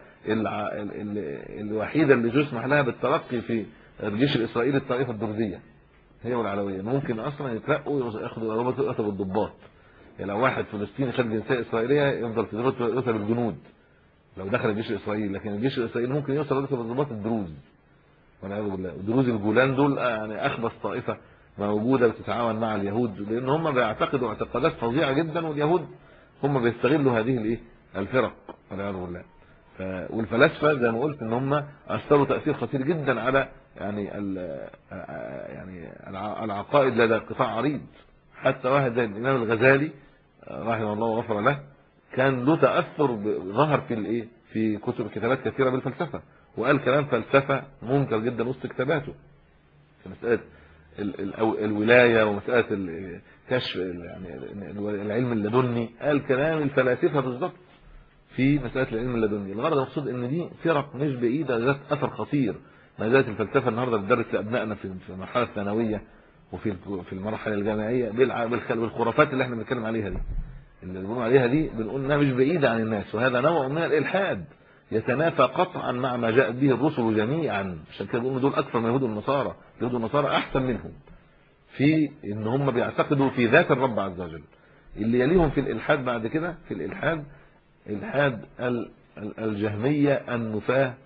الوحيده اللي يسمح لها بالترقي في الجيش الاسرائيلي الطائفه الدرزيه هي والعلويه ممكن اصلا يترقوا ياخدوا رتب الضباط يعني لو واحد فلسطيني خد جنسيه اسرائيليه يفضل في رتب الجنود لو دخل الجيش الاسرائيلي لكن الجيش الاسرائيلي ممكن يوصل رتب الضباط الدروز والعياذ بالله دروز الجولان دول يعني اخبث طائفه موجوده بتتعاون مع اليهود لان هم بيعتقدوا اعتقادات فظيعه جدا واليهود هم بيستغلوا هذه الايه الفرق والعياذ بالله والفلاسفه زي ما قلت ان هم اثروا تاثير خطير جدا على يعني يعني العقائد لدى قطاع عريض حتى واحد زي الامام الغزالي رحمه الله وغفر له كان له تاثر ظهر في الايه في كتب كتابات كثيره بالفلسفه وقال كلام فلسفه منكر جدا وسط كتاباته في مساله الولايه ومساله كشف يعني العلم اللدني قال كلام الفلاسفه بالظبط في مساله العلم اللدني الغرض المقصود ان دي فرق مش بعيده ذات اثر خطير ما زالت الفلسفه النهارده بتدرس لابنائنا في المرحله الثانويه وفي في المرحله الجامعيه بالخرافات اللي احنا بنتكلم عليها دي اللي بنقول عليها دي بنقول انها مش بعيده عن الناس وهذا نوع من الالحاد يتنافى قطعا مع ما جاءت به الرسل جميعا عشان كده بنقول دول اكثر من اليهود والنصارى اليهود والنصارى احسن منهم في ان هم بيعتقدوا في ذات الرب عز وجل اللي يليهم في الالحاد بعد كده في الالحاد الحاد الجهميه النفاه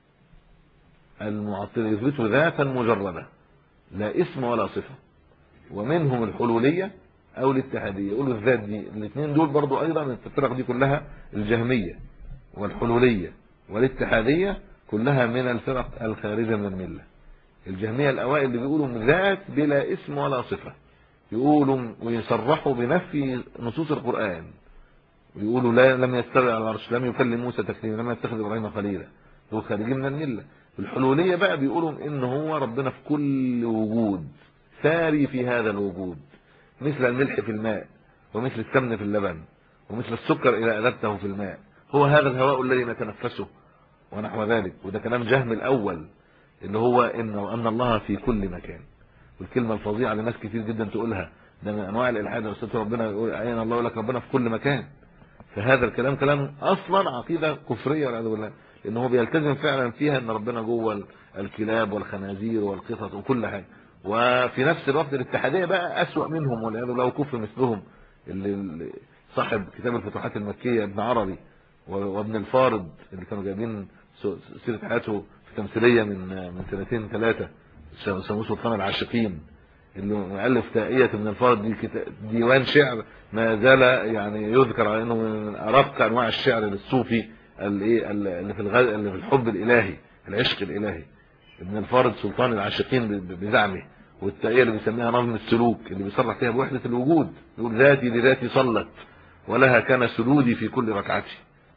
المعطله يثبتوا ذاتا مجرده لا اسم ولا صفه ومنهم الحلوليه او الاتحاديه يقولوا الذات دي الاثنين دول برضو ايضا الفرق دي كلها الجهميه والحلوليه والاتحاديه كلها من الفرق الخارجه من المله الجهميه الاوائل اللي بيقولوا ذات بلا اسم ولا صفه يقولوا ويصرحوا بنفي نصوص القران ويقولوا لا لم يستوي على العرش لم يكلم موسى تكليما لم يتخذ ابراهيم خليلا دول خارجين من المله الحلوليه بقى بيقولوا ان هو ربنا في كل وجود ساري في هذا الوجود مثل الملح في الماء ومثل السمن في اللبن ومثل السكر اذا اذبته في الماء هو هذا الهواء الذي نتنفسه ونحو ذلك وده كلام جهم الاول اللي هو ان ان الله في كل مكان والكلمه الفظيعه اللي ناس كتير جدا تقولها ده من انواع الالحاد استاذ ربنا يقول اين الله يقول لك ربنا في كل مكان فهذا الكلام كلام اصلا عقيده كفريه والعياذ بالله لان هو بيلتزم فعلا فيها ان ربنا جوه الكلاب والخنازير والقطط وكل حاجه وفي نفس الوقت الاتحاديه بقى اسوا منهم والعياذ بالله وكفر مثلهم اللي صاحب كتاب الفتوحات المكيه ابن عربي وابن الفارض اللي كانوا جايبين سيره حياته في تمثيليه من من سنتين ثلاثه سموه سلطان العاشقين اللي مؤلف تائيه من الفارض دي ديوان شعر ما زال يعني يذكر على انه من ارق انواع الشعر للصوفي الايه اللي في الغ... اللي في الحب الالهي العشق الالهي ابن الفارض سلطان العاشقين بزعمه والتقيه اللي بيسميها نظم السلوك اللي بيصرح فيها بوحده الوجود يقول ذاتي لذاتي صلت ولها كان سجودي في كل ركعتي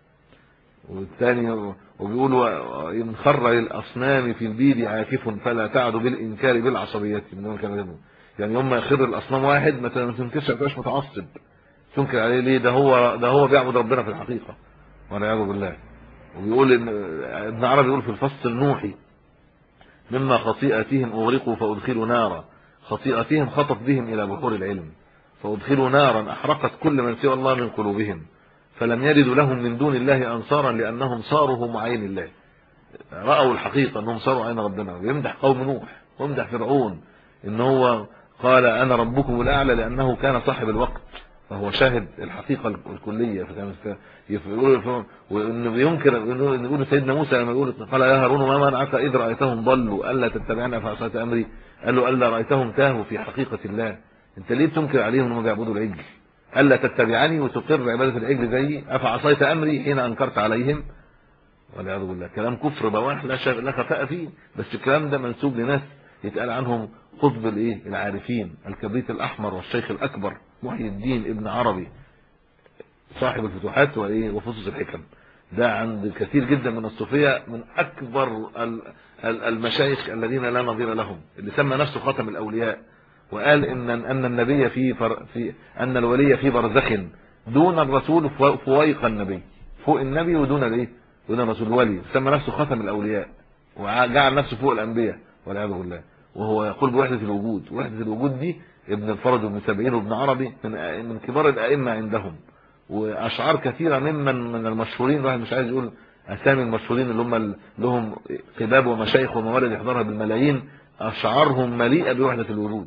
والثاني وبيقول ان خر للاصنام في البيد عاكف فلا تعد بالانكار بالعصبيه من كان يعني يوم ما يخر الاصنام واحد ما تنكرش ما تبقاش متعصب تنكر عليه ليه ده هو ده هو بيعبد ربنا في الحقيقه والعياذ بالله وبيقول ان ابن عربي يقول في الفصل النوحي مما خطيئتهم اغرقوا فادخلوا نارا خطيئتهم خطت بهم الى بحور العلم فادخلوا نارا احرقت كل من سوى الله من قلوبهم فلم يجدوا لهم من دون الله انصارا لانهم صاروا هم عين الله راوا الحقيقه انهم صاروا عين ربنا ويمدح قوم نوح ويمدح فرعون ان هو قال انا ربكم الاعلى لانه كان صاحب الوقت فهو شاهد الحقيقه الكليه فكان يقول وانه ينكر انه يقول سيدنا موسى لما يقول قال يا هارون ما منعك اذ رايتهم ضلوا الا تتبعني فعصيت امري قال له الا رايتهم تاهوا في حقيقه الله انت ليه بتنكر عليهم انهم بيعبدوا العجل الا تتبعني وتقر عباده العجل زيي افعصيت امري حين انكرت عليهم والعياذ بالله كلام كفر بواح لا لا خفاء فيه بس الكلام ده منسوب لناس يتقال عنهم قطب الايه العارفين الكبريت الاحمر والشيخ الاكبر محي الدين ابن عربي صاحب الفتوحات وايه وفصوص الحكم ده عند كثير جدا من الصوفيه من اكبر المشايخ الذين لا نظير لهم اللي سمى نفسه خاتم الاولياء وقال ان ان النبي في فر في ان الولي في برزخ دون الرسول فويق النبي فوق النبي ودون الايه دون الرسول الولي سمى نفسه خاتم الاولياء وجعل نفسه فوق الانبياء والعياذ بالله وهو يقول بوحده الوجود وحده الوجود دي ابن الفرج وابن سبعين وابن عربي من من كبار الائمه عندهم واشعار كثيره ممن من المشهورين الواحد مش عايز يقول اسامي المشهورين اللي هم لهم قباب ومشايخ وموارد يحضرها بالملايين اشعارهم مليئه بوحده الوجود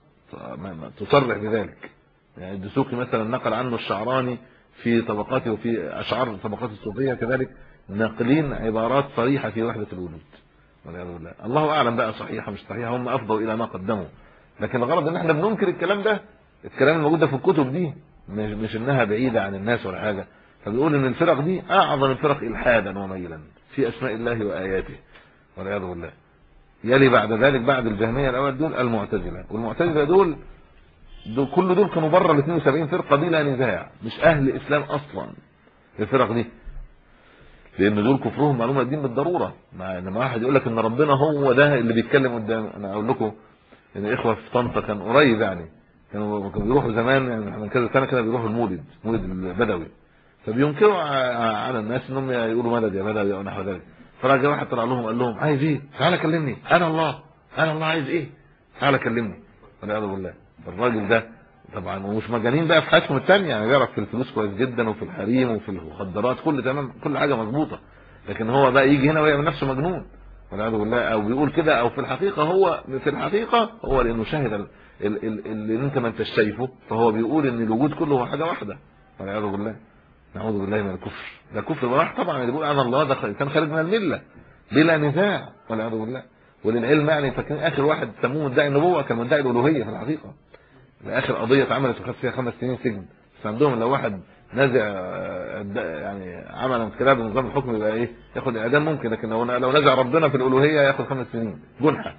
تصرح بذلك يعني الدسوقي مثلا نقل عنه الشعراني في طبقاته وفي اشعار الطبقات الصوفيه كذلك ناقلين عبارات صريحه في وحده الوجود والعياذ بالله الله اعلم بقى صحيحه مش صحيحه هم افضوا الى ما قدموا لكن الغرض ان احنا بننكر الكلام ده الكلام الموجود ده في الكتب دي مش, مش انها بعيده عن الناس ولا حاجه فبيقول ان الفرق دي اعظم الفرق الحادا وميلا في اسماء الله واياته والعياذ بالله يلي بعد ذلك بعد الجهميه الاول دول المعتزله والمعتزله دول دول كل دول كانوا بره ال 72 فرقه دي لا نزاع مش اهل اسلام اصلا الفرق دي لان دول كفرهم معلومه الدين بالضروره مع ان واحد يقول لك ان ربنا هو ده اللي بيتكلم قدام انا اقول لكم ان اخوه في طنطا كان قريب يعني كانوا كانوا بيروحوا زمان يعني من كذا سنه كده بيروحوا المولد مولد البدوي فبينكروا على الناس انهم يقولوا مدد يا بدوي او نحو ذلك فراجع واحد طلع لهم قال لهم عايز ايه تعالى كلمني انا الله انا الله عايز ايه تعالى كلمني والعياذ بالله الراجل ده طبعا ومش مجانين بقى في حياتهم الثانيه يعني بيعرف في الفلوس كويس جدا وفي الحريم وفي المخدرات كل تمام كل حاجه مظبوطه لكن هو بقى يجي هنا ويعمل نفسه مجنون والعياذ بالله او بيقول كده او في الحقيقه هو في الحقيقه هو لانه شاهد اللي انت ما انتش شايفه فهو بيقول ان الوجود كله هو حاجه واحده والعياذ بالله نعوذ بالله من الكفر ده كفر براح طبعا اللي بيقول انا الله ده كان خارج من المله بلا نزاع والعياذ بالله وللعلم يعني فاكرين اخر واحد سموه مدعي النبوه كان مدعي الالوهيه في الحقيقه اخر قضيه اتعملت وخد فيها خمس سنين سجن بس عندهم لو واحد نازع يعني عمل انقلاب نظام الحكم يبقى ايه ياخد اعدام ممكن لكن لو لو نزع ربنا في الالوهيه ياخد خمس سنين جنحه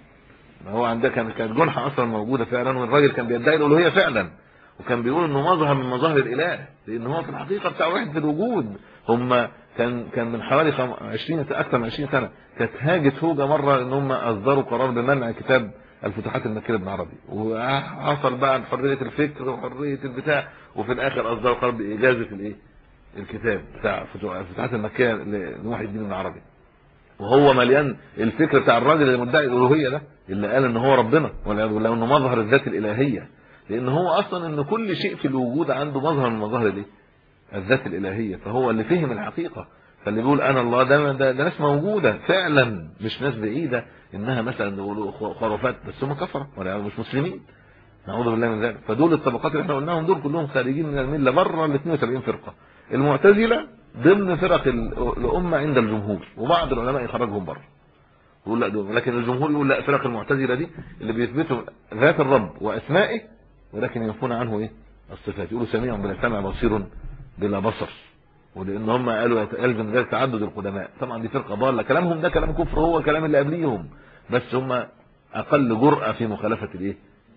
هو عنده كان كانت جنحه اصلا موجوده فعلا والراجل كان بيدعي الالوهيه فعلا وكان بيقول انه مظهر من مظاهر الاله لان هو في الحقيقه بتاع وحده الوجود هم كان كان من حوالي 20 اكثر من 20 سنه كانت هاجت هوجه مره ان هم اصدروا قرار بمنع كتاب الفتوحات المكيه ابن عربي وحصل بقى حريه الفكر وحريه البتاع وفي الاخر اصدروا قرار باجازه الايه الكتاب بتاع الفتوحات المكيه لمحي الدين ابن عربي وهو مليان الفكر بتاع الراجل اللي مدعي الالوهيه ده اللي قال ان هو ربنا والعياذ بالله انه مظهر الذات الالهيه لان هو اصلا ان كل شيء في الوجود عنده مظهر من مظاهر الايه الذات الالهيه فهو اللي فهم الحقيقه فاللي بيقول انا الله ده ده, ده ناس موجوده فعلا مش ناس بعيده انها مثلا يقولوا خرافات بس هم كفره ولا مش مسلمين نعوذ بالله من ذلك فدول الطبقات اللي احنا قلناهم دول كلهم خارجين من المله بره ال 72 فرقه المعتزله ضمن فرق الامه عند الجمهور وبعض العلماء يخرجهم بره يقول لا دول لكن الجمهور يقول لا فرق المعتزله دي اللي بيثبتوا ذات الرب واسمائه ولكن ينفون عنه ايه الصفات يقولوا سميع بلا سمع بصير بلا بصر ولان هم قالوا يلزم ذلك تعدد القدماء طبعا دي فرقه ضاله كلامهم ده كلام كفر هو كلام اللي قبليهم بس هم اقل جرأة في مخالفة الايه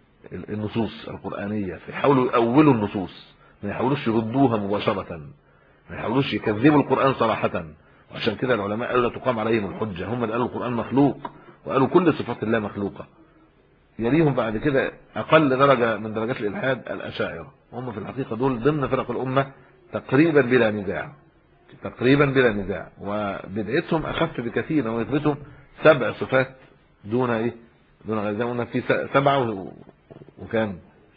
النصوص القرآنية فيحاولوا يأولوا النصوص ما يحاولوش يردوها مباشرة ما يحاولوش يكذبوا القرآن صراحة وعشان كده العلماء قالوا لا تقام عليهم الحجة هم اللي قالوا القرآن مخلوق وقالوا كل صفات الله مخلوقة يليهم بعد كده اقل درجة من درجات الالحاد الاشاعرة هم في الحقيقة دول ضمن فرق الامة تقريبا بلا نزاع تقريبا بلا نزاع وبدعتهم اخف بكثير ويثبتهم سبع صفات دون ايه دون غير زي ما قلنا في سبعة وكام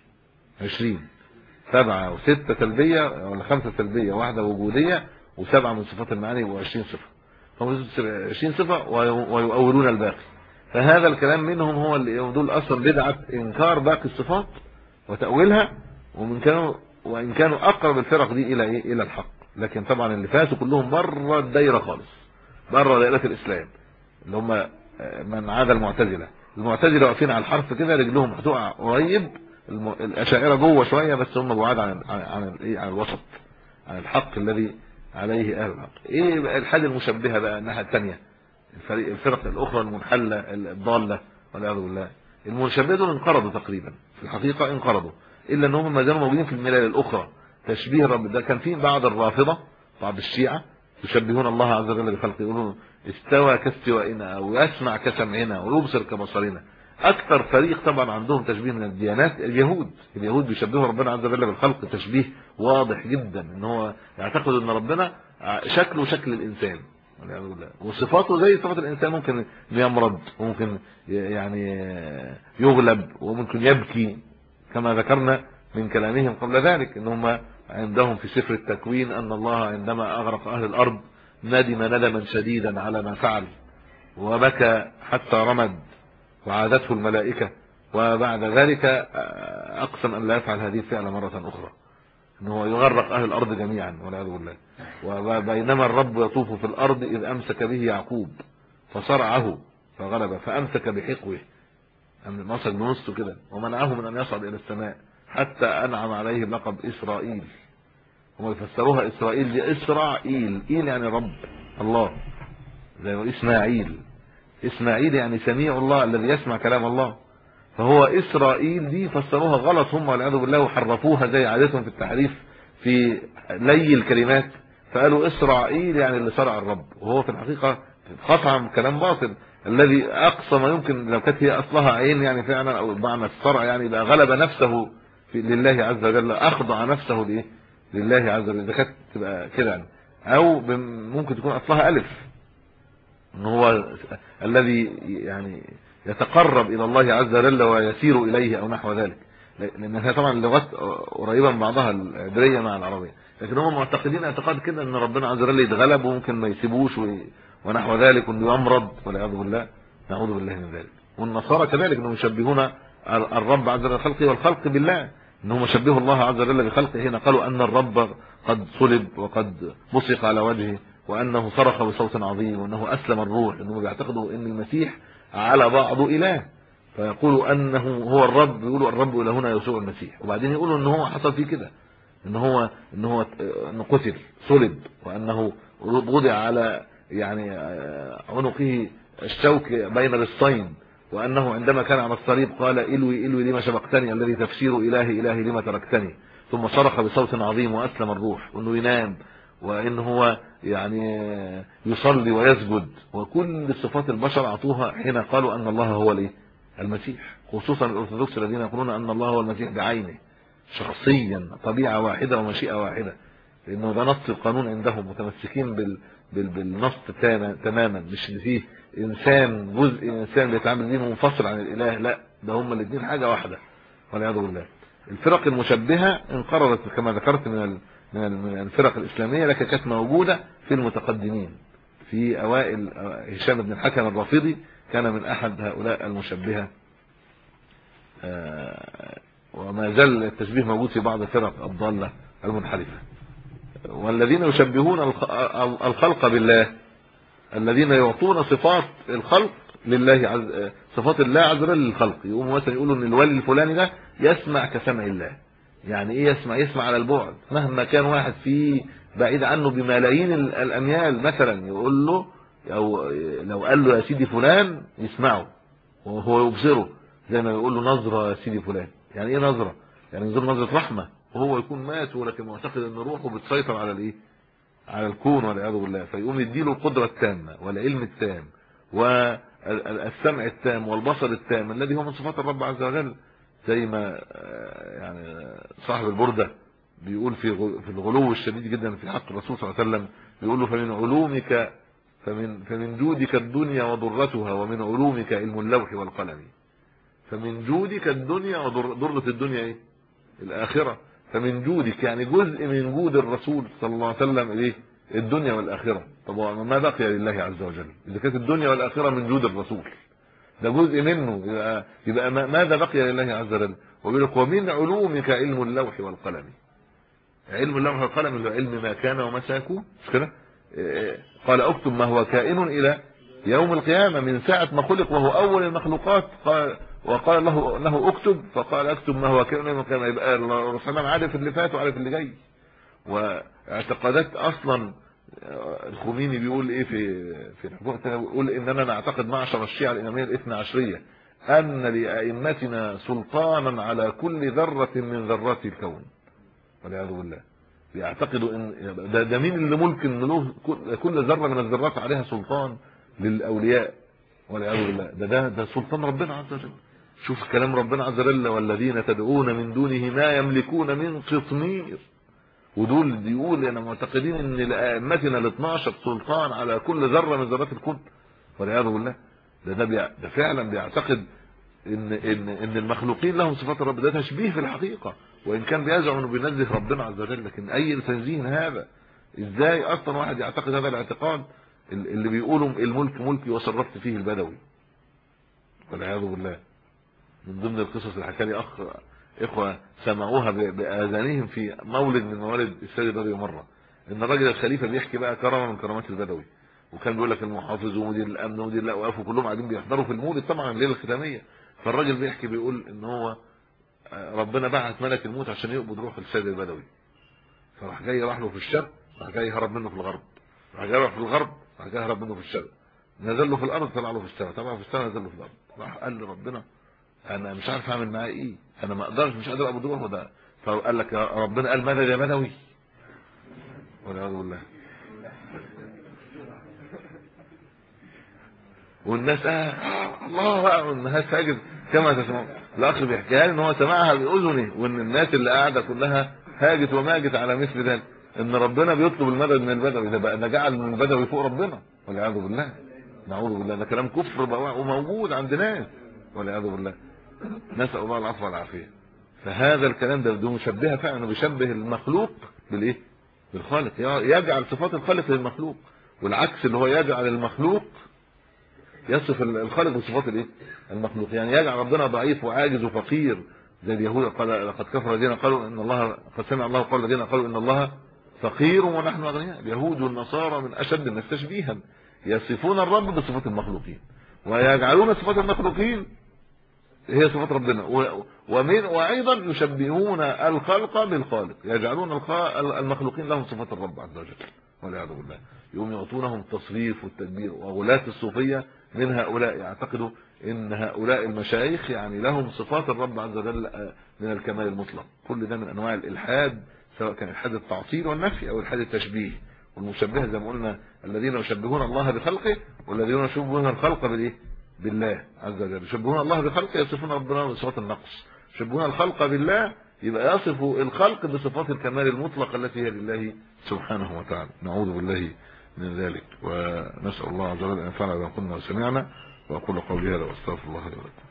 عشرين سبعة وستة سلبية ولا خمسة سلبية واحدة وجودية وسبعة من صفات المعاني وعشرين صفة هم عشرين صفة ويؤولون الباقي فهذا الكلام منهم هو اللي دول اصلا بدعة انكار باقي الصفات وتأويلها ومن كانوا وان كانوا اقرب الفرق دي الى ايه الى الحق لكن طبعا اللي فاتوا كلهم بره الدايره خالص بره دائره الاسلام اللي هم من عاد المعتزله المعتزله واقفين على الحرف كده رجلهم هتقع قريب الاشاعره جوه شويه بس هم بعاد عن عن عن الايه عن الوسط عن الحق الذي عليه اهل الحق ايه الحال المشبهه بقى الناحيه الثانيه الفريق الفرق الاخرى المنحله الضاله والعياذ بالله المشبهه دول انقرضوا تقريبا في الحقيقه انقرضوا الا ان هم ما زالوا موجودين في الملل الاخرى تشبيه الرب ده كان في بعض الرافضه بعض الشيعه يشبهون الله عز وجل بخلقه يقولون استوى كاستوائنا او يسمع كسمعنا ويبصر كبصرنا اكثر فريق طبعا عندهم تشبيه من الديانات اليهود اليهود بيشبهوا ربنا عز وجل بالخلق تشبيه واضح جدا ان هو يعتقد ان ربنا شكله شكل الانسان وصفاته زي صفات الانسان ممكن يمرض وممكن يعني يغلب وممكن يبكي كما ذكرنا من كلامهم قبل ذلك ان هم عندهم في سفر التكوين ان الله عندما اغرق اهل الارض ندم ندما شديدا على ما فعل وبكى حتى رمد وعادته الملائكة وبعد ذلك اقسم ان لا يفعل هذه الفعلة مرة اخرى ان هو يغرق اهل الارض جميعا والعياذ بالله وبينما الرب يطوف في الارض اذ امسك به يعقوب فصرعه فغلب فامسك بحقوه مسك بنصه كده ومنعه من ان يصعد الى السماء حتى انعم عليه لقب اسرائيل هم يفسروها اسرائيل دي اسرائيل ايل يعني رب الله زي ما اسماعيل اسماعيل يعني سميع الله الذي يسمع كلام الله فهو اسرائيل دي فسروها غلط هم والعياذ بالله وحرفوها زي عادتهم في التحريف في لي الكلمات فقالوا اسرائيل يعني اللي صرع الرب وهو في الحقيقه قطعا كلام باطل الذي اقصى ما يمكن لو كانت هي اصلها عين يعني فعلا او معنى الصرع يعني بقى غلب نفسه في لله عز وجل اخضع نفسه لايه لله عز وجل اذا كانت تبقى كده يعني او ممكن تكون اصلها الف ان هو الذي يعني يتقرب الى الله عز وجل ويسير اليه او نحو ذلك لان هي طبعا اللغات قريبه من بعضها العبريه مع العربيه لكن هم معتقدين اعتقاد كده ان ربنا عز وجل يتغلب وممكن ما يسيبوش ونحو ذلك انه يمرض والعياذ بالله نعوذ بالله من ذلك والنصارى كذلك انهم يشبهون الرب عز وجل خلقه والخلق بالله انهم شبهوا الله عز وجل بخلقه هنا قالوا ان الرب قد صلب وقد بصق على وجهه وانه صرخ بصوت عظيم وانه اسلم الروح انهم بيعتقدوا ان المسيح على بعضه اله فيقولوا انه هو الرب يقولوا الرب الى هنا يسوع المسيح وبعدين يقولوا ان هو حصل فيه كده ان هو ان هو انه قتل صلب وانه وضع على يعني عنقه الشوك بين الرصين وانه عندما كان على الصليب قال الوي الوي لما سبقتني الذي تفسير الهي الهي لما تركتني ثم صرخ بصوت عظيم واسلم الروح وانه ينام وان هو يعني يصلي ويسجد وكل صفات البشر اعطوها حين قالوا ان الله هو الايه المسيح خصوصا الارثوذكس الذين يقولون ان الله هو المسيح بعينه شخصيا طبيعه واحده ومشيئه واحده لانه ده نص القانون عندهم متمسكين بال بالنص تماما مش اللي فيه انسان جزء انسان بيتعامل دين منفصل عن الاله لا ده هم الاثنين حاجه واحده والعياذ بالله الفرق المشبهه انقرضت كما ذكرت من من الفرق الاسلاميه لكن كانت موجوده في المتقدمين في اوائل هشام بن الحكم الرافضي كان من احد هؤلاء المشبهه وما زال التشبيه موجود في بعض الفرق الضاله المنحرفه والذين يشبهون الخلق بالله الذين يعطون صفات الخلق لله عز صفات الله عز وجل للخلق يقوموا مثلا يقولوا ان الولي الفلاني ده يسمع كسمع الله يعني ايه يسمع يسمع على البعد مهما كان واحد فيه بعيد عنه بملايين الاميال مثلا يقول له او لو قال له يا سيدي فلان يسمعه وهو يبصره زي ما يقول له نظره يا سيدي فلان يعني ايه نظره يعني ينظر نظره رحمه وهو يكون مات ولكن معتقد ان روحه بتسيطر على الايه على الكون والعياذ بالله فيقوم يديله القدره التامه والعلم التام والسمع التام والبصر التام الذي هو من صفات الرب عز وجل زي ما يعني صاحب البرده بيقول في في الغلو الشديد جدا في حق الرسول صلى الله عليه وسلم بيقول له فمن علومك فمن فمن جودك الدنيا وضرتها ومن علومك علم اللوح والقلم فمن جودك الدنيا وضرة الدنيا ايه الاخره فمن جودك يعني جزء من جود الرسول صلى الله عليه وسلم ايه الدنيا والاخره طب ما بقي لله عز وجل اذا كانت الدنيا والاخره من جود الرسول ده جزء منه يبقى, يبقى ماذا بقي لله عز وجل ويقول لك ومن علومك علم اللوح والقلم علم اللوح والقلم اللي هو علم ما كان وما سيكون مش كده قال اكتب ما هو كائن الى يوم القيامه من ساعه ما خلق وهو اول المخلوقات قال وقال له له اكتب فقال اكتب ما هو كائن يوم القيامه يبقى الرسول عارف اللي فات وعارف اللي جاي واعتقادات اصلا الخميني بيقول ايه في في الحكومه بيقول اننا نعتقد معشر الشيعه الاماميه الاثنى عشريه ان لائمتنا سلطانا على كل ذره من ذرات الكون والعياذ بالله بيعتقدوا ان ده, ده مين اللي ممكن له كل ذره من الذرات عليها سلطان للاولياء والعياذ بالله ده ده ده سلطان ربنا عز وجل شوف كلام ربنا عز وجل والذين تدعون من دونه ما يملكون من قطمير ودول بيقول انا معتقدين ان لائمتنا ال 12 سلطان على كل ذره من ذرات الكون والعياذ بالله ده ده, بيع ده فعلا بيعتقد ان ان ان المخلوقين لهم صفات الرب ده تشبيه في الحقيقه وان كان بيزعم انه بينزه ربنا عز وجل لكن اي تنزيه هذا ازاي اصلا واحد يعتقد هذا الاعتقاد اللي بيقولوا الملك ملكي وصرفت فيه البدوي والعياذ بالله من ضمن القصص اللي حكى لي اخ اخوه سمعوها باذانهم في مولد من موالد السيد البدوي مره ان الراجل الخليفه بيحكي بقى كرامه من كرامات البدوي وكان بيقول لك المحافظ ومدير الامن ومدير الاوقاف وكلهم قاعدين بيحضروا في المولد طبعا الليله الختاميه فالراجل بيحكي بيقول ان هو ربنا بعث ملك الموت عشان يقبض روح السيد البدوي فراح جاي راح له في الشرق راح جاي هرب منه في الغرب راح جاي في الغرب راح جاي هرب منه في الشرق نزل له في الارض طلع له في السماء طبعا في السماء نزل له في الارض راح قال لربنا انا مش عارف اعمل معاه ايه انا ما اقدرش مش قادر اقبض روحه ده فقال لك يا ربنا قال ماذا يا بدوي والعياذ بالله والناس اه الله بقى والناس ساجد كما تسمعون الاخ بيحكيها لي ان هو سمعها باذنه وان الناس اللي قاعده كلها هاجت وماجت على مثل ذلك ان ربنا بيطلب المدد من البدوي ده بقى ده جعل من البدوي فوق ربنا والعياذ بالله نعوذ بالله ده كلام كفر بقى وموجود عند ناس والعياذ بالله نسال الله العفو والعافيه فهذا الكلام ده ده مشبهه فعلا بيشبه المخلوق بالايه بالخالق يجعل صفات الخالق للمخلوق والعكس اللي هو يجعل المخلوق يصف الخالق بصفات الايه المخلوق يعني يجعل ربنا ضعيف وعاجز وفقير زي اليهود قال لقد كفر الذين قالوا ان الله قد سمع الله قول الذين قالوا ان الله فقير ونحن اغنياء اليهود والنصارى من اشد الناس تشبيها يصفون الرب بصفات المخلوقين ويجعلون صفات المخلوقين هي صفات ربنا ومن وايضا يشبهون الخلق بالخالق يجعلون المخلوقين لهم صفات الرب عز وجل والعياذ بالله يوم يعطونهم التصريف والتدبير وغلاة الصوفيه من هؤلاء يعتقدوا ان هؤلاء المشايخ يعني لهم صفات الرب عز وجل من الكمال المطلق كل ده من انواع الالحاد سواء كان الحاد التعطيل والنفي او الحاد التشبيه والمشبهه زي ما قلنا الذين يشبهون الله بخلقه والذين يشبهون الخلق بالايه بالله عز وجل يشبهون الله بخلقه يصفون ربنا بصفات النقص يشبهون الخلق بالله يبقى يصف الخلق بصفات الكمال المطلق التي هي لله سبحانه وتعالى نعوذ بالله من ذلك ونسال الله عز وجل ان ينفعنا بما قلنا وسمعنا واقول قولي هذا واستغفر الله لي ولكم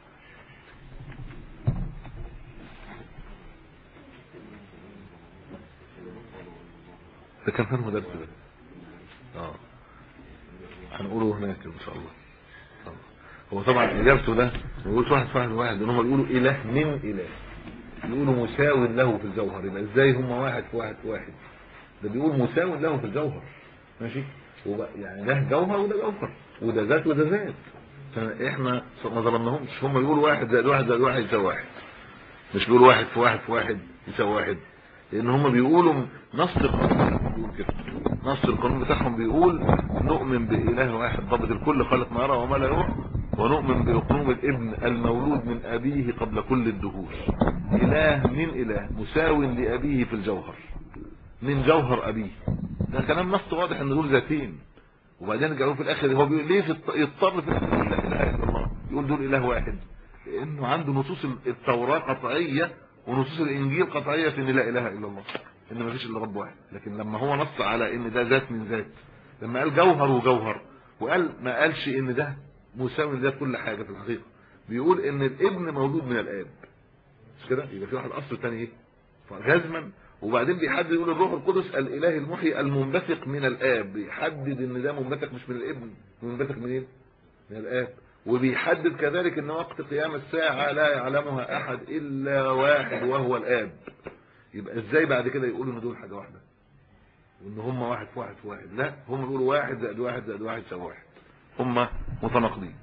ده كان فين مدرس ده اه هنقوله هناك ان شاء الله هو طبعا اجابته ده ما بيقولش واحد واحد واحد ان هم بيقولوا اله من اله بيقولوا مساو له في الجوهر يبقى ازاي هم واحد في واحد في واحد ده بيقول مساو له في الجوهر ماشي يعني ده جوهر وده جوهر وده ذات وده ذات فاحنا ما ظلمناهمش هم بيقولوا واحد زائد واحد زائد واحد يساوي واحد مش بيقولوا واحد في واحد في واحد يساوي واحد لان هم بيقولوا نص القانون بيقول كده نص القانون بتاعهم بيقول نؤمن باله واحد ضابط الكل خالق ما يرى وما لا يرى ونؤمن بأقنوم الابن المولود من أبيه قبل كل الدهور إله من إله مساو لأبيه في الجوهر من جوهر أبيه ده كلام نص واضح ان دول ذاتين وبعدين رجعوا في الاخر هو بيقول ليه في الط- يضطر في الاخر يقول لا اله الا الله يقول دول اله واحد لانه عنده نصوص التوراة قطعية ونصوص الانجيل قطعية في ان لا اله الا الله ان ما فيش الا رب واحد لكن لما هو نص على ان ده ذات من ذات لما قال جوهر وجوهر وقال ما قالش ان ده مساوي لذات كل حاجة في الحقيقة بيقول ان الابن مولود من الاب مش كده يبقى في واحد اصل تاني ايه فجزما وبعدين بيحدد يقول الروح القدس الاله المحيي المنبثق من الاب بيحدد ان ده منبثق مش من الابن منبثق من ايه من الاب وبيحدد كذلك ان وقت قيام الساعة لا يعلمها احد الا واحد وهو الاب يبقى ازاي بعد كده يقولوا ان دول حاجة واحدة وان هم واحد في واحد في واحد لا هم بيقولوا واحد زائد واحد زائد واحد يساوي واحد هم متناقضين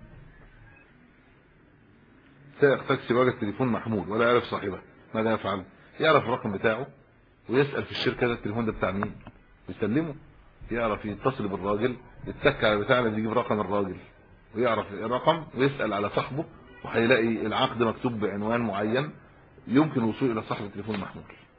سائق تاكسي وجد تليفون محمول ولا يعرف صاحبه ماذا يفعل يعرف الرقم بتاعه ويسأل في الشركة ده التليفون ده بتاع مين يسلمه يعرف يتصل بالراجل يتك على بتاع اللي يجيب رقم الراجل ويعرف الرقم ويسأل على صاحبه وهيلاقي العقد مكتوب بعنوان معين يمكن الوصول الى صاحب التليفون المحمول